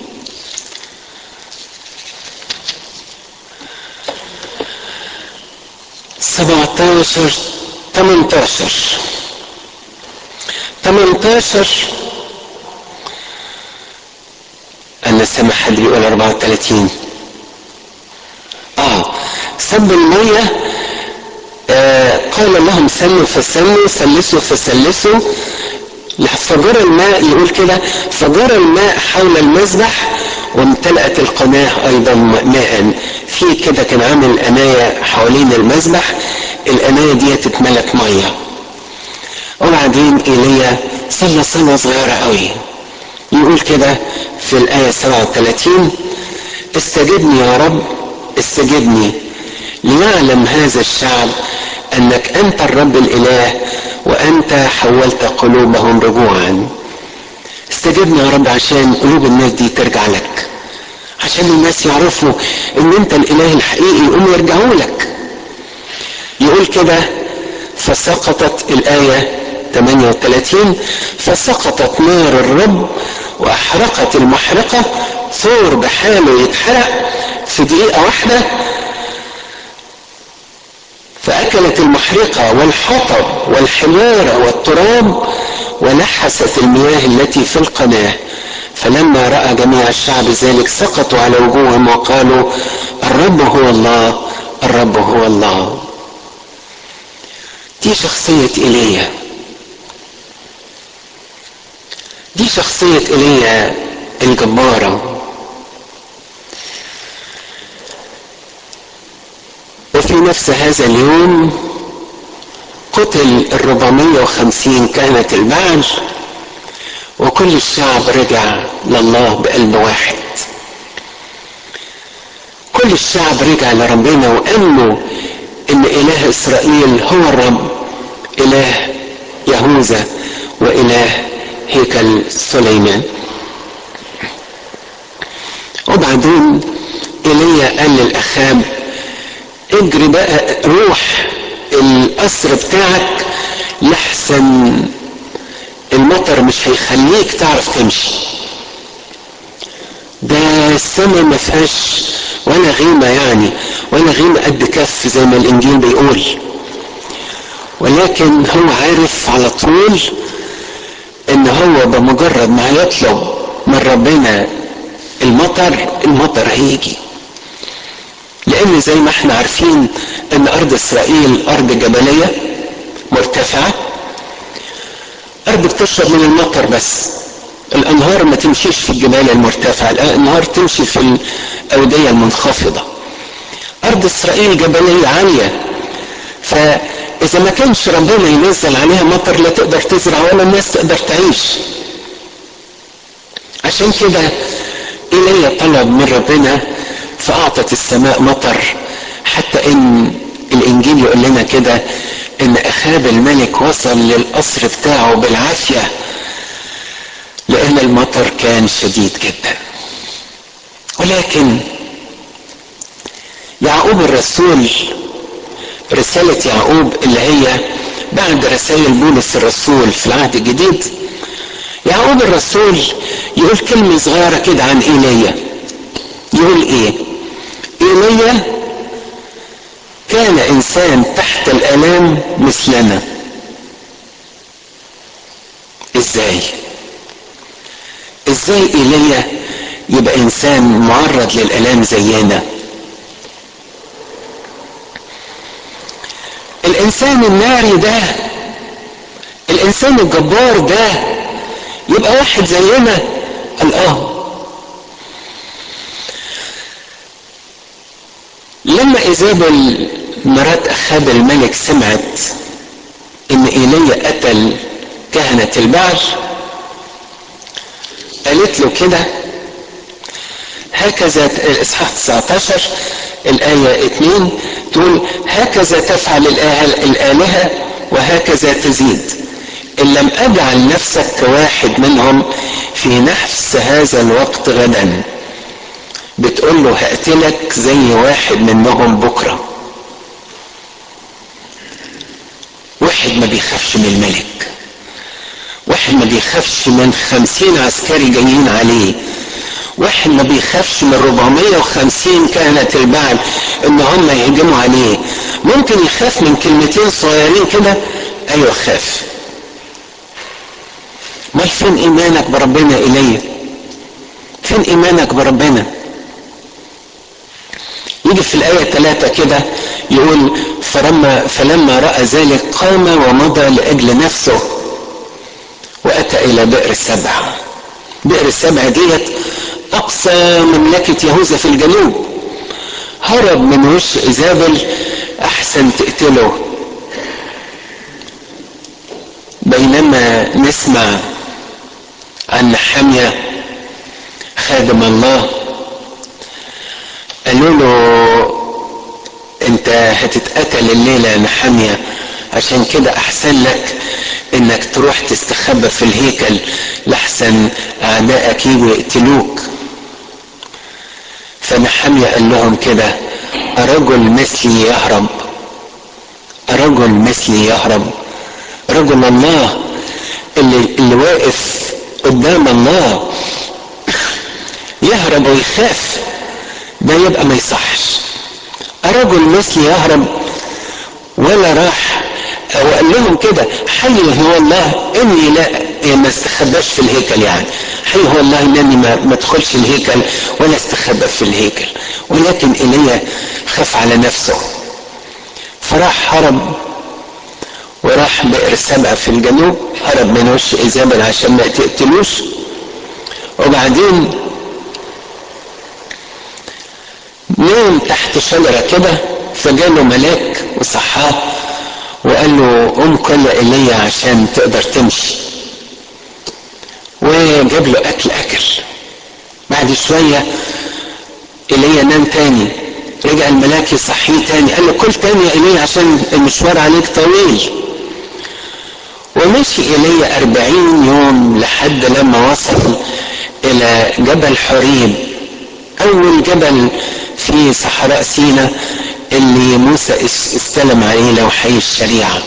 17 18 18 انا سامع حد بيقول 34 اه صب المية آه قال لهم سلوا فسلوا سلسوا فسلسوا فجر الماء يقول كده فجر الماء حول المذبح وامتلأت القناة أيضا ماء في كده كان عامل قناية حوالين المذبح القناية دي اتملت مية وبعدين ايليا صلى صلاة صغيرة قوي يقول كده في الآية 37 استجبني يا رب استجبني ليعلم هذا الشعب أنك أنت الرب الإله وأنت حولت قلوبهم رجوعا استجبني يا رب عشان قلوب الناس دي ترجع لك عشان الناس يعرفوا ان انت الاله الحقيقي يقوموا يرجعوا لك يقول كده فسقطت الآية 38 فسقطت نار الرب واحرقت المحرقة ثور بحاله يتحرق في دقيقة واحدة فأكلت المحرقة والحطب والحمارة والتراب ولحست المياه التي في القناة فلما رأى جميع الشعب ذلك سقطوا على وجوههم وقالوا الرب هو الله الرب هو الله دي شخصية إيليا دي شخصية إيليا الجبارة وفي نفس هذا اليوم قتل الربعمية وخمسين كانت البعل وكل الشعب رجع لله بقلب واحد كل الشعب رجع لربنا وامنوا ان اله اسرائيل هو الرب اله يهوذا واله هيكل سليمان وبعدين ايليا قال للاخاب اجري بقى روح القصر بتاعك لحسن المطر مش هيخليك تعرف تمشي ده السماء ما فيهاش ولا غيمة يعني ولا غيمة قد كف زي ما الإنجيل بيقول ولكن هو عارف على طول إن هو بمجرد ما يطلب من ربنا المطر المطر هيجي لأن زي ما احنا عارفين إن أرض إسرائيل أرض جبلية مرتفعة أرض بتشرب من المطر بس الأنهار ما تمشيش في الجبال المرتفعة الأنهار تمشي في الأودية المنخفضة أرض إسرائيل جبلية عالية فإذا ما كانش ربنا ينزل عليها مطر لا تقدر تزرع ولا الناس تقدر تعيش عشان كده إيليا طلب من ربنا فأعطت السماء مطر حتى إن الإنجيل يقول لنا كده إن أخاب الملك وصل للقصر بتاعه بالعافية لأن المطر كان شديد جدا ولكن يعقوب الرسول رسالة يعقوب اللي هي بعد رسائل بولس الرسول في العهد الجديد يعقوب الرسول يقول كلمة صغيرة كده عن إيليا يقول إيه إيليا كان إنسان تحت الآلام مثلنا إزاي إزاي إيليا يبقى إنسان معرض للآلام زينا الإنسان الناري ده الإنسان الجبار ده يبقى واحد زينا الآه لما إيزابل مرات أخاب الملك سمعت إن إيليا قتل كهنة البعل قالت له كده هكذا الإصحاح 19 الآية 2 تقول هكذا تفعل الآلهة وهكذا تزيد إن لم أجعل نفسك كواحد منهم في نفس هذا الوقت غدا بتقول له هقتلك زي واحد منهم بكرة واحد ما بيخافش من الملك واحد ما بيخافش من خمسين عسكري جايين عليه واحد ما بيخافش من 450 كهنة البعل ان هم يهجموا عليه ممكن يخاف من كلمتين صغيرين كده ايوه خاف امال فين ايمانك بربنا الي فين ايمانك بربنا يجي في الآية ثلاثة كده يقول فلما فلما رأى ذلك قام ومضى لأجل نفسه وأتى إلى بئر السبع بئر السبع ديت أقصى مملكة يهوذا في الجنوب هرب من وش إيزابل أحسن تقتله بينما نسمع عن حمية خادم الله قالوا له انت هتتقتل الليلة يا نحمية عشان كده احسن لك انك تروح تستخبى في الهيكل لحسن اعدائك يجوا يقتلوك فنحمية قال لهم كده رجل مثلي يهرب رجل مثلي يهرب رجل الله اللي, اللي واقف قدام الله يهرب ويخاف ده يبقى ما يصحش رجل مثلي يهرب ولا راح وقال لهم كده حي هو الله اني لا ما استخباش في الهيكل يعني حي هو الله انني ما, ما ادخلش الهيكل ولا استخبى في الهيكل ولكن ايليا خاف على نفسه فراح هرب وراح بئر سبع في الجنوب هرب من وش ايزابل عشان ما تقتلوش وبعدين نام تحت شجره كده فجاله ملاك وصحاه وقال له قوم كل ايليا عشان تقدر تمشي وجاب له اكل اكل بعد شويه ايليا نام تاني رجع الملاك يصحيه تاني قال له كل تاني يا ايليا عشان المشوار عليك طويل ومشي ايليا أربعين يوم لحد لما وصل الى جبل حريب اول جبل في صحراء سينا اللي موسى استلم عليه لوحي الشريعة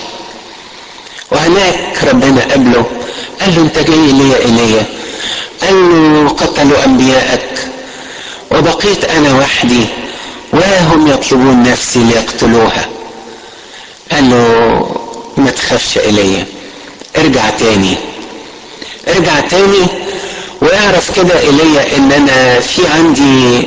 وهناك ربنا قابله قال له انت جاي ليه يا ايليا قال له قتلوا انبياءك وبقيت انا وحدي وهم يطلبون نفسي ليقتلوها قال له ما تخافش ايليا ارجع تاني ارجع تاني واعرف كده ايليا ان انا في عندي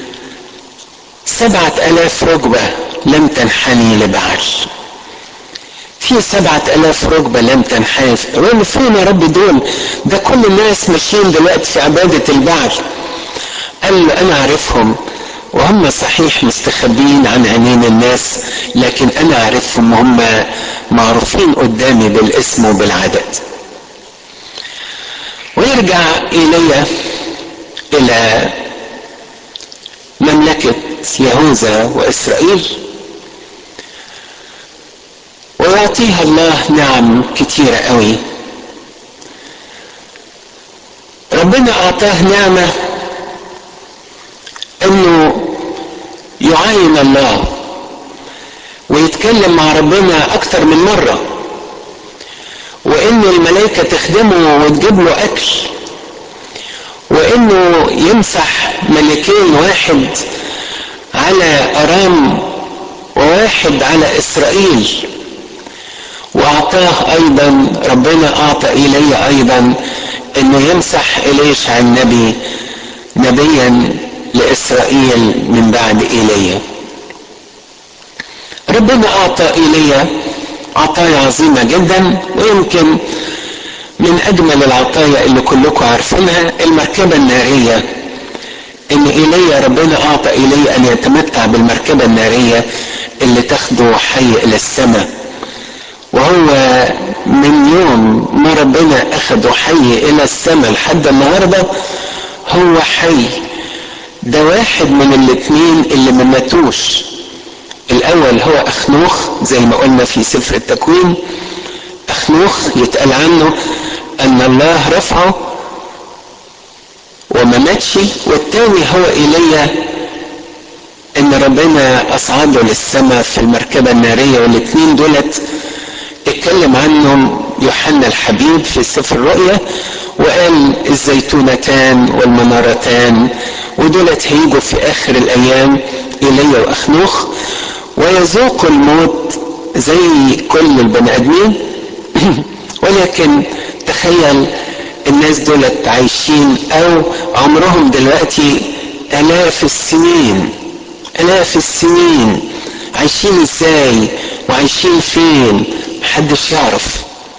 سبعة الاف ركبة لم تنحني لبعل في سبعة الاف ركبة لم تنحني وين فين يا رب دول ده كل الناس ماشيين دلوقتي في عبادة البعل قال له انا عارفهم وهم صحيح مستخبين عن عينين الناس لكن انا عارفهم هم معروفين قدامي بالاسم وبالعدد ويرجع ايليا الى مملكة يهوذا واسرائيل ويعطيها الله نعم كتيرة قوي ربنا اعطاه نعمة انه يعاين الله ويتكلم مع ربنا اكتر من مرة وان الملائكة تخدمه وتجيب له اكل وانه يمسح ملكين واحد على ارام وواحد على اسرائيل واعطاه ايضا ربنا اعطى الي ايضا انه يمسح اليشع النبي نبيا لاسرائيل من بعد ايليا ربنا اعطى ايليا عطايا عظيمه جدا ويمكن من اجمل العطايا اللي كلكم عارفينها المركبه الناريه ان ايليا ربنا اعطى ايليا ان يتمتع بالمركبه الناريه اللي تاخده حي الى السماء وهو من يوم ما ربنا اخده حي الى السماء لحد النهارده هو حي ده واحد من الاثنين اللي ما ماتوش الاول هو اخنوخ زي ما قلنا في سفر التكوين اخنوخ يتقال عنه ان الله رفعه وما ماتش والتاني هو ايليا ان ربنا اصعده للسماء في المركبه الناريه والاثنين دولت اتكلم عنهم يوحنا الحبيب في سفر الرؤيا وقال الزيتونتان والمنارتان ودولت هيجوا في اخر الايام ايليا واخنوخ ويذوقوا الموت زي كل البني ادمين ولكن تخيل الناس دولت عايشين او عمرهم دلوقتي الاف السنين الاف السنين عايشين ازاي وعايشين فين محدش يعرف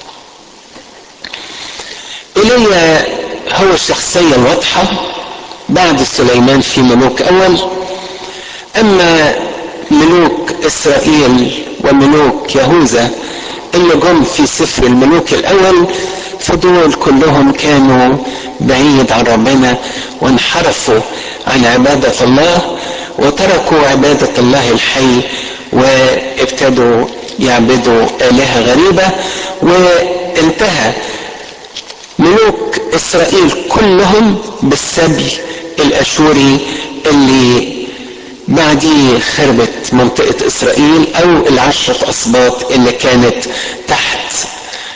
ايليا هو الشخصية الواضحة بعد سليمان في ملوك اول اما ملوك اسرائيل وملوك يهوذا اللي جم في سفر الملوك الاول فدول كلهم كانوا بعيد عن ربنا وانحرفوا عن عبادة الله وتركوا عبادة الله الحي وابتدوا يعبدوا آلهة غريبة وانتهى ملوك إسرائيل كلهم بالسبي الأشوري اللي بعديه خربت منطقة إسرائيل أو العشرة أسباط اللي كانت تحت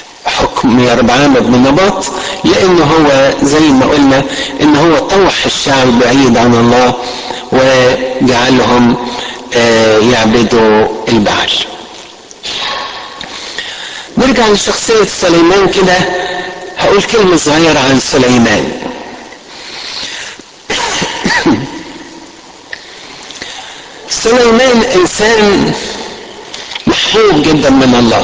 يربعام بن نباط لانه هو زي ما قلنا ان هو طوح الشعب بعيد عن الله وجعلهم يعبدوا البعل نرجع لشخصية سليمان كده هقول كلمة صغيرة عن سليمان سليمان انسان محبوب جدا من الله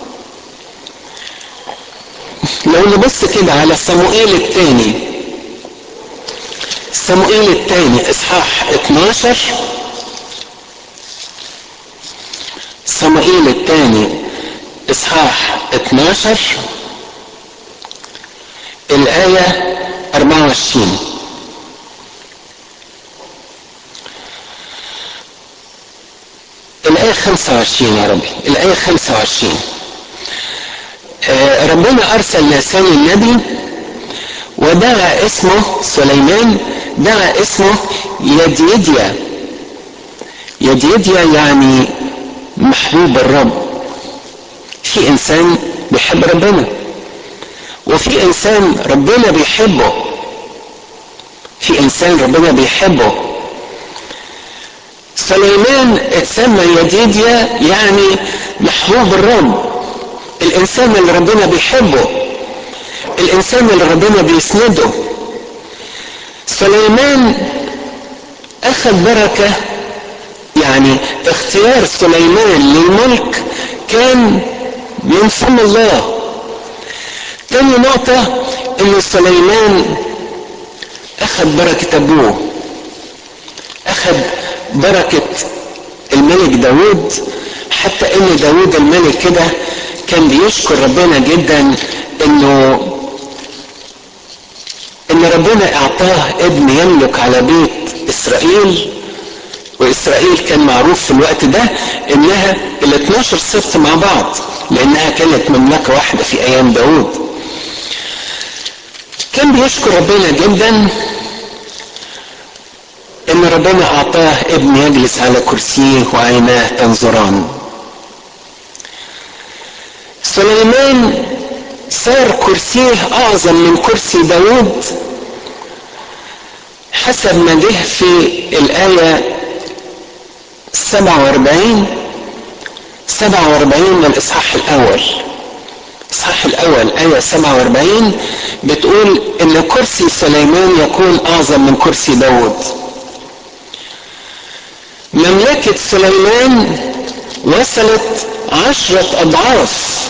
لو نبص كده على صموئيل الثاني صموئيل الثاني اصحاح 12 صموئيل الثاني اصحاح 12 الايه 24 الآية 25 يا ربي الآية 25 آه ربنا أرسل ناسان النبي ودعا اسمه سليمان دعا اسمه يديديا يديديا يعني محبوب الرب في إنسان بيحب ربنا وفي إنسان ربنا بيحبه في إنسان ربنا بيحبه سليمان اتسمى يديديا يعني محبوب الرب الانسان اللي ربنا بيحبه الانسان اللي ربنا بيسنده سليمان اخذ بركه يعني اختيار سليمان للملك كان من فم الله تاني نقطة ان سليمان اخذ بركة ابوه اخذ بركة الملك داود حتى ان داود الملك كده كان بيشكر ربنا جدا انه ان ربنا اعطاه ابن يملك على بيت اسرائيل واسرائيل كان معروف في الوقت ده انها ال 12 سبط مع بعض لانها كانت مملكة واحدة في ايام داود كان بيشكر ربنا جدا ان ربنا اعطاه ابن يجلس على كرسيه وعيناه تنظران سليمان صار كرسيه اعظم من كرسي داود حسب ما جه في الايه 47 47 من الاصحاح الاول الاصحاح الاول ايه 47 بتقول ان كرسي سليمان يكون اعظم من كرسي داود مملكة سليمان وصلت عشرة أضعاف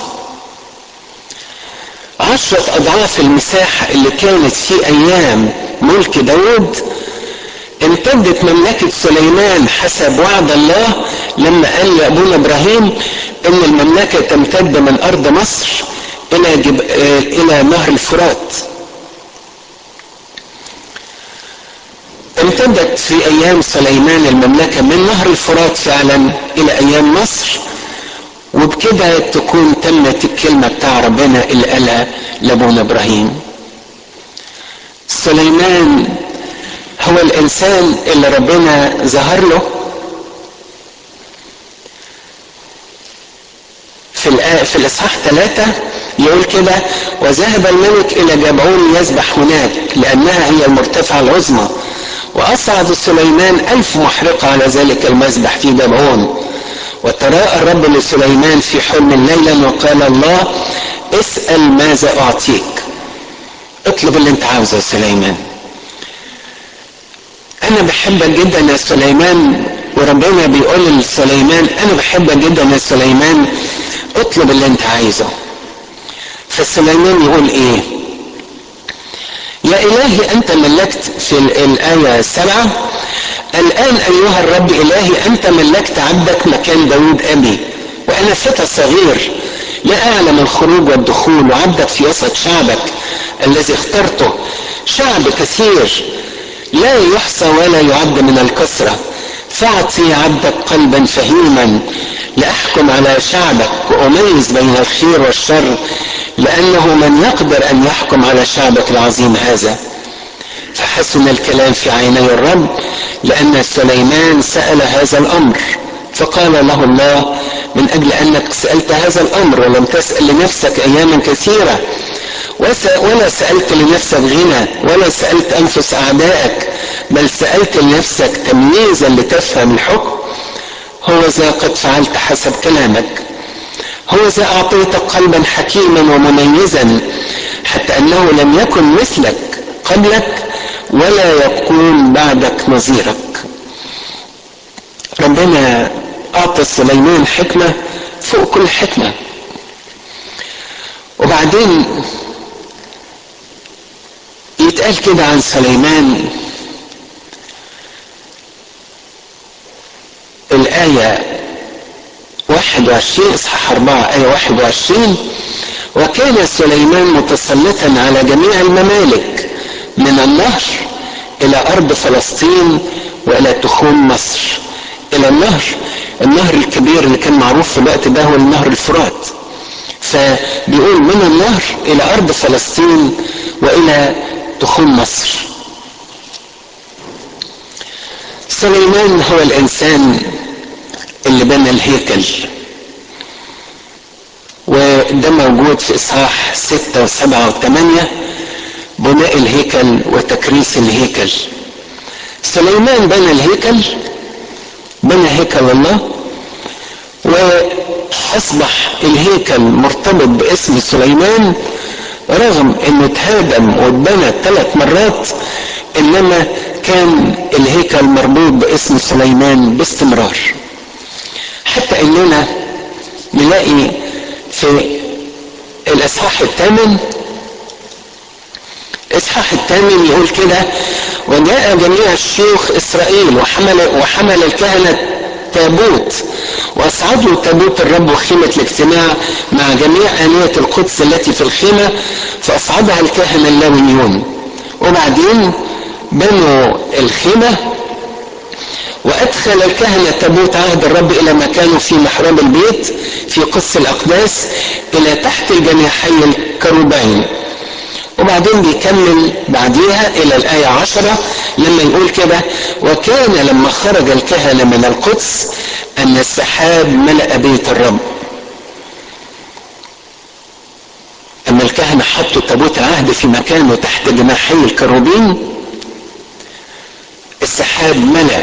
عشرة أضعاف المساحة اللي كانت في أيام ملك داود امتدت مملكة سليمان حسب وعد الله لما قال لأبونا إبراهيم إن المملكة تمتد من أرض مصر إلى جب... إلى نهر الفرات امتدت في ايام سليمان المملكة من نهر الفرات فعلا الى ايام مصر وبكده تكون تمت الكلمة بتاع ربنا اللي قالها لابونا ابراهيم سليمان هو الانسان اللي ربنا ظهر له في في الاصحاح ثلاثة يقول كده وذهب الملك الى جبعون يسبح هناك لانها هي المرتفعة العظمى وأصعد سليمان ألف محرقة على ذلك المذبح في جبعون وتراءى الرب لسليمان في حلم ليلا وقال الله اسأل ماذا أعطيك اطلب اللي انت عاوزه يا سليمان أنا بحبك جدا يا سليمان وربنا بيقول لسليمان أنا بحبك جدا يا سليمان اطلب اللي انت عايزه فسليمان يقول ايه يا إلهي أنت ملكت في الآية السبعة الآن أيها الرب إلهي أنت ملكت عبدك مكان داود أبي وأنا فتى صغير لا أعلم الخروج والدخول وعبدك في وسط شعبك الذي اخترته شعب كثير لا يحصى ولا يعد من الكثرة فاعطي عبدك قلبا فهيما لأحكم على شعبك وأميز بين الخير والشر لأنه من يقدر أن يحكم على شعبك العظيم هذا فحسن الكلام في عيني الرب لأن سليمان سأل هذا الأمر فقال له الله من اجل انك سالت هذا الامر ولم تسال لنفسك اياما كثيره ولا سالت لنفسك غنى ولا سالت انفس اعدائك بل سالت لنفسك تمييزا لتفهم الحكم هو ذا قد فعلت حسب كلامك هو ذا اعطيتك قلبا حكيما ومميزا حتى انه لم يكن مثلك قبلك ولا يكون بعدك نظيرك ربنا اعطى سليمان حكمه فوق كل حكمه وبعدين يتقال كده عن سليمان الآية 21 إصحاح 4 آية 21 وكان سليمان متسلطا على جميع الممالك من النهر إلى أرض فلسطين وإلى تخوم مصر إلى النهر النهر الكبير اللي كان معروف في الوقت ده هو النهر الفرات فبيقول من النهر إلى أرض فلسطين وإلى تخوم مصر سليمان هو الإنسان اللي بنى الهيكل وده موجود في إصحاح ستة وسبعة وثمانية بناء الهيكل وتكريس الهيكل سليمان بنى الهيكل بنى هيكل الله واصبح الهيكل مرتبط باسم سليمان رغم انه اتهدم واتبنى ثلاث مرات انما كان الهيكل مربوط باسم سليمان باستمرار حتى اننا نلاقي في الاصحاح الثامن الاصحاح الثامن يقول كده وجاء جميع الشيوخ اسرائيل وحمل وحمل الكهنه تابوت واصعدوا تابوت الرب وخيمه الاجتماع مع جميع انيه القدس التي في الخيمه فاصعدها الكهنه اللاويون وبعدين بنوا الخيمه وادخل الكهنه تابوت عهد الرب الى مكانه في محراب البيت في قدس الاقداس الى تحت الجناحي الكروبين وبعدين بيكمل بعديها الى الايه عشرة لما يقول كده وكان لما خرج الكهنه من القدس ان السحاب ملا بيت الرب اما الكهنه حطوا تابوت العهد في مكانه تحت جناحي الكروبين السحاب ملا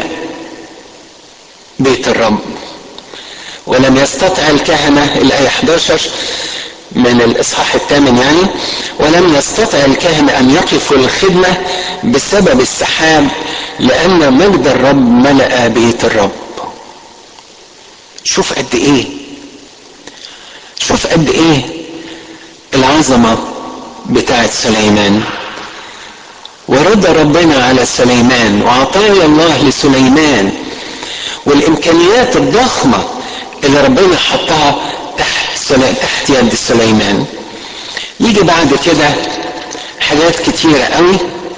بيت الرب ولم يستطع الكهنه الايه 11 من الاصحاح الثامن يعني ولم يستطع الكهنه ان يقفوا للخدمه بسبب السحاب لان مجد الرب ملا بيت الرب شوف قد ايه شوف قد ايه العظمه بتاعت سليمان ورد ربنا على سليمان وعطايا الله لسليمان والامكانيات الضخمه اللي ربنا حطها تحت تحت يد سليمان يجي بعد كده حاجات كتيرة قوي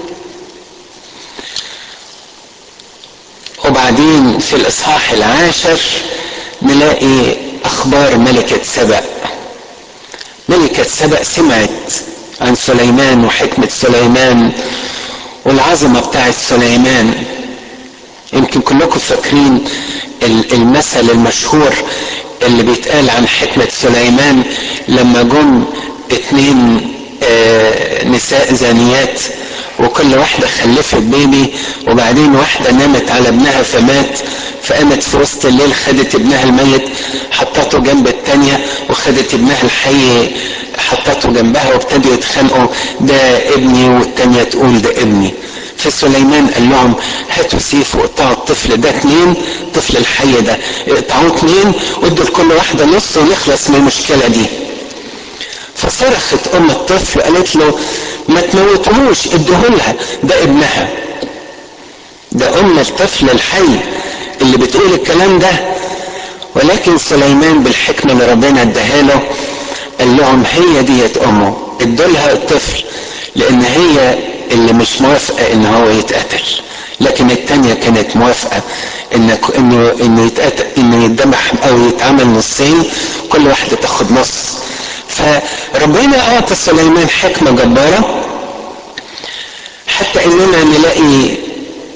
وبعدين في الإصحاح العاشر نلاقي أخبار ملكة سبأ ملكة سبأ سمعت عن سليمان وحكمة سليمان والعظمة بتاعت سليمان يمكن كلكم فاكرين المثل المشهور اللي بيتقال عن حكمة سليمان لما جم اتنين آه نساء زانيات وكل واحدة خلفت بيبي وبعدين واحدة نامت على ابنها فمات فقامت في وسط الليل خدت ابنها الميت حطته جنب التانية وخدت ابنها الحي حطته جنبها وابتدوا يتخانقوا ده ابني والتانية تقول ده ابني فسليمان قال لهم هاتوا سيف واقطعوا الطفل ده اتنين الطفل الحي ده اقطعوه اتنين وادوا لكل واحدة نص ونخلص من المشكلة دي فصرخت ام الطفل قالت له ما تموتهوش اديهولها ده ابنها ده ام الطفل الحي اللي بتقول الكلام ده ولكن سليمان بالحكمة اللي ربنا اداها له قال لهم هي ديت امه ادولها الطفل لان هي اللي مش موافقة ان هو يتقتل لكن التانية كانت موافقة انه انه انه يتقتل انه يتذبح او يتعمل نصين كل واحدة تاخد نص فربنا اعطى سليمان حكمة جبارة حتى اننا نلاقي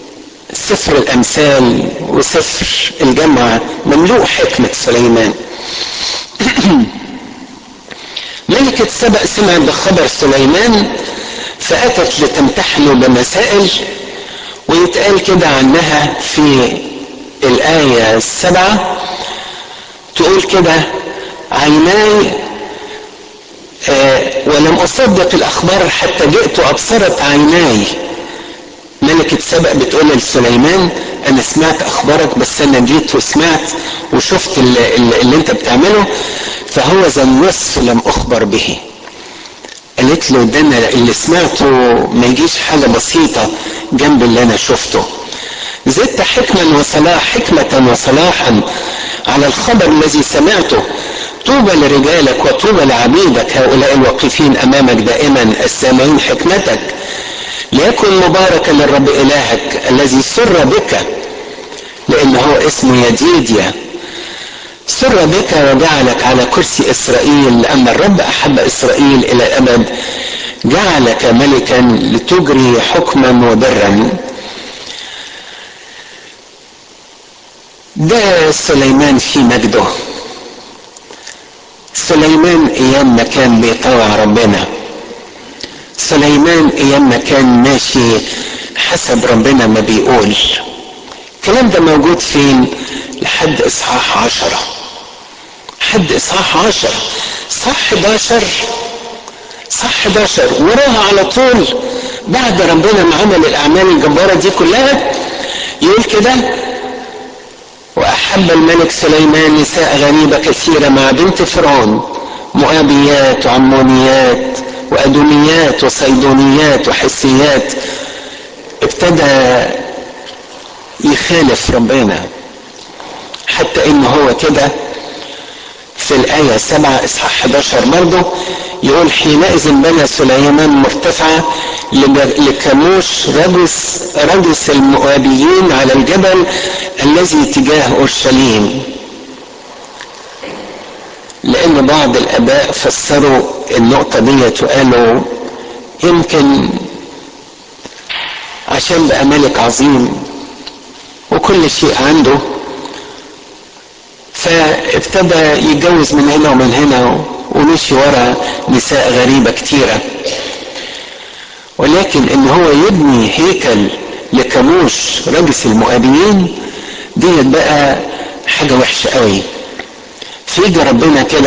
سفر الامثال وسفر الجامعة مملوء حكمة سليمان ملكة سبأ سمعت بخبر سليمان فأتت لتمتحنه بمسائل ويتقال كده عنها في الآية السبعة تقول كده عيناي آه ولم أصدق الأخبار حتى جئت أبصرت عيناي ملكة سبأ بتقول لسليمان أنا سمعت أخبارك بس أنا جيت وسمعت وشفت اللي, اللي أنت بتعمله فهو ذا النصف لم أخبر به قالت له ده أنا اللي سمعته ما يجيش حاجة بسيطة جنب اللي أنا شفته زدت حكما وصلاح حكمة وصلاحا على الخبر الذي سمعته طوبى لرجالك وطوبى لعبيدك هؤلاء الواقفين امامك دائما السامعين حكمتك ليكن مباركا للرب الهك الذي سر بك لان هو اسمه يديديا سر بك وجعلك على كرسي اسرائيل لان الرب احب اسرائيل الى الابد جعلك ملكا لتجري حكما وبرا ده سليمان في مجده سليمان ايام ما كان بيطوع ربنا سليمان ايام ما كان ماشي حسب ربنا ما بيقول الكلام ده موجود فين لحد اصحاح عشرة حد اصحاح عشرة صح 11 صح 11 وراها على طول بعد ربنا ما عمل الاعمال الجبارة دي كلها يقول كده وأحب الملك سليمان نساء غريبة كثيرة مع بنت فرعون مؤابيات وعمونيات وأدونيات وصيدونيات وحسيات ابتدى يخالف ربنا حتى ان هو كده في الآية سبعة إصحاح 11 برضه يقول حينئذ بنى سليمان مرتفعة لكموش رجس رجس المؤابيين على الجبل الذي تجاه أورشليم لأن بعض الآباء فسروا النقطة ديت وقالوا يمكن عشان بقى ملك عظيم وكل شيء عنده فابتدى يتجوز من هنا ومن هنا ومشي ورا نساء غريبة كتيرة ولكن ان هو يبني هيكل لكموش رجس المؤابيين ديت بقى حاجة وحشة قوي فيجي ربنا كده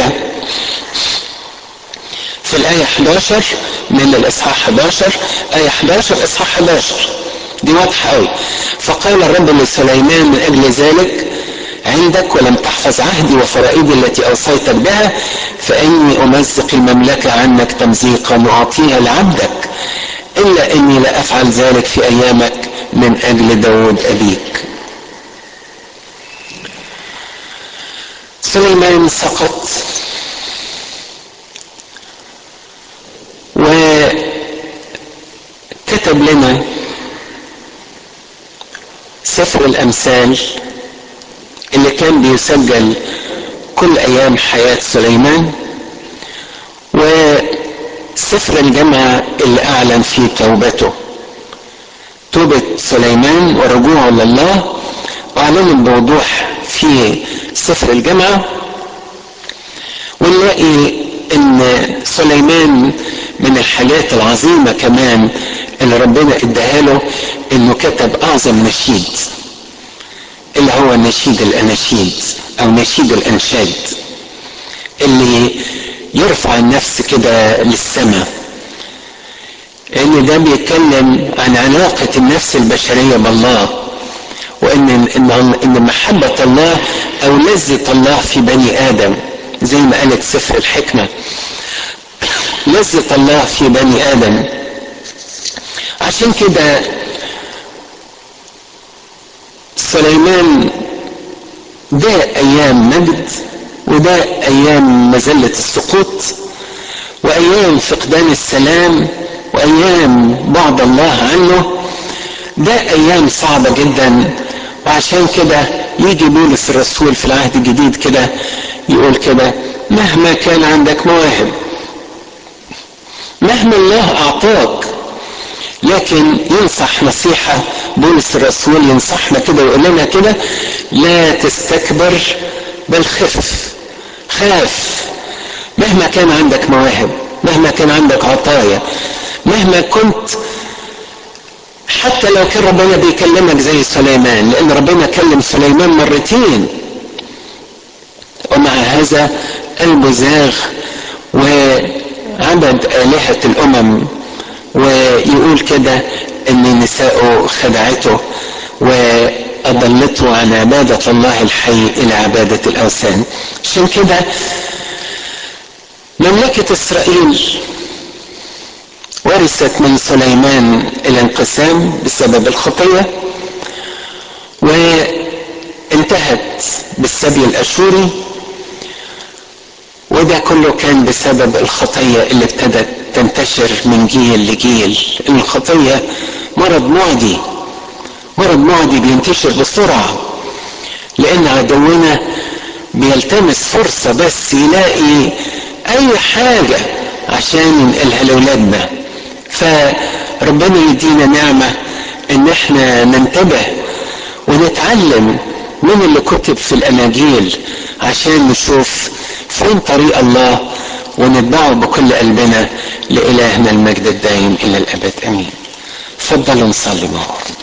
في الآية 11 من الإصحاح 11 آية 11 إصحاح 11 دي واضحة قوي فقال الرب لسليمان من أجل ذلك عندك ولم تحفظ عهدي وفرائدي التي أوصيتك بها فإني أمزق المملكة عنك تمزيقا وأعطيها لعبدك إلا إني لا أفعل ذلك في أيامك من أجل داود أبيك سليمان سقط وكتب لنا سفر الأمثال اللي كان بيسجل كل أيام حياة سليمان وسفر الجامعة اللي أعلن فيه توبته توبة سليمان ورجوعه لله وأعلن بوضوح في سفر الجامعة ونلاقي ان سليمان من الحاجات العظيمة كمان اللي ربنا اداها له انه كتب اعظم نشيد اللي هو نشيد الاناشيد او نشيد الانشاد اللي يرفع النفس كده للسماء ان ده بيتكلم عن علاقة النفس البشرية بالله وان ان ان محبة الله او لذة الله في بني ادم زي ما قالت سفر الحكمة لذة الله في بني ادم عشان كده سليمان ده ايام مجد وده ايام مزلة السقوط وايام فقدان السلام وايام بعد الله عنه ده ايام صعبة جدا وعشان كده يجي بولس الرسول في العهد الجديد كده يقول كده مهما كان عندك مواهب مهما الله اعطاك لكن ينصح نصيحة بولس الرسول ينصحنا كده ويقول لنا كده لا تستكبر بل خف خاف مهما كان عندك مواهب مهما كان عندك عطايا مهما كنت حتى لو كان ربنا بيكلمك زي سليمان لان ربنا كلم سليمان مرتين ومع هذا قلبه زاغ وعبد آلهة الأمم ويقول كده ان نساءه خدعته واضلته عن عبادة الله الحي الى عبادة الاوثان عشان كده مملكة اسرائيل ورثت من سليمان الانقسام بسبب الخطية وانتهت بالسبي الاشوري وده كله كان بسبب الخطية اللي ابتدت تنتشر من جيل لجيل الخطية مرض معدي مرض معدي بينتشر بسرعة لأن عدونا بيلتمس فرصة بس يلاقي أي حاجة عشان ينقلها لأولادنا فربنا يدينا نعمة إن احنا ننتبه ونتعلم من اللي كتب في الأناجيل عشان نشوف فين طريق الله ونتبعه بكل قلبنا لإلهنا المجد الدائم إلى الأبد أمين تفضلوا نصلي معه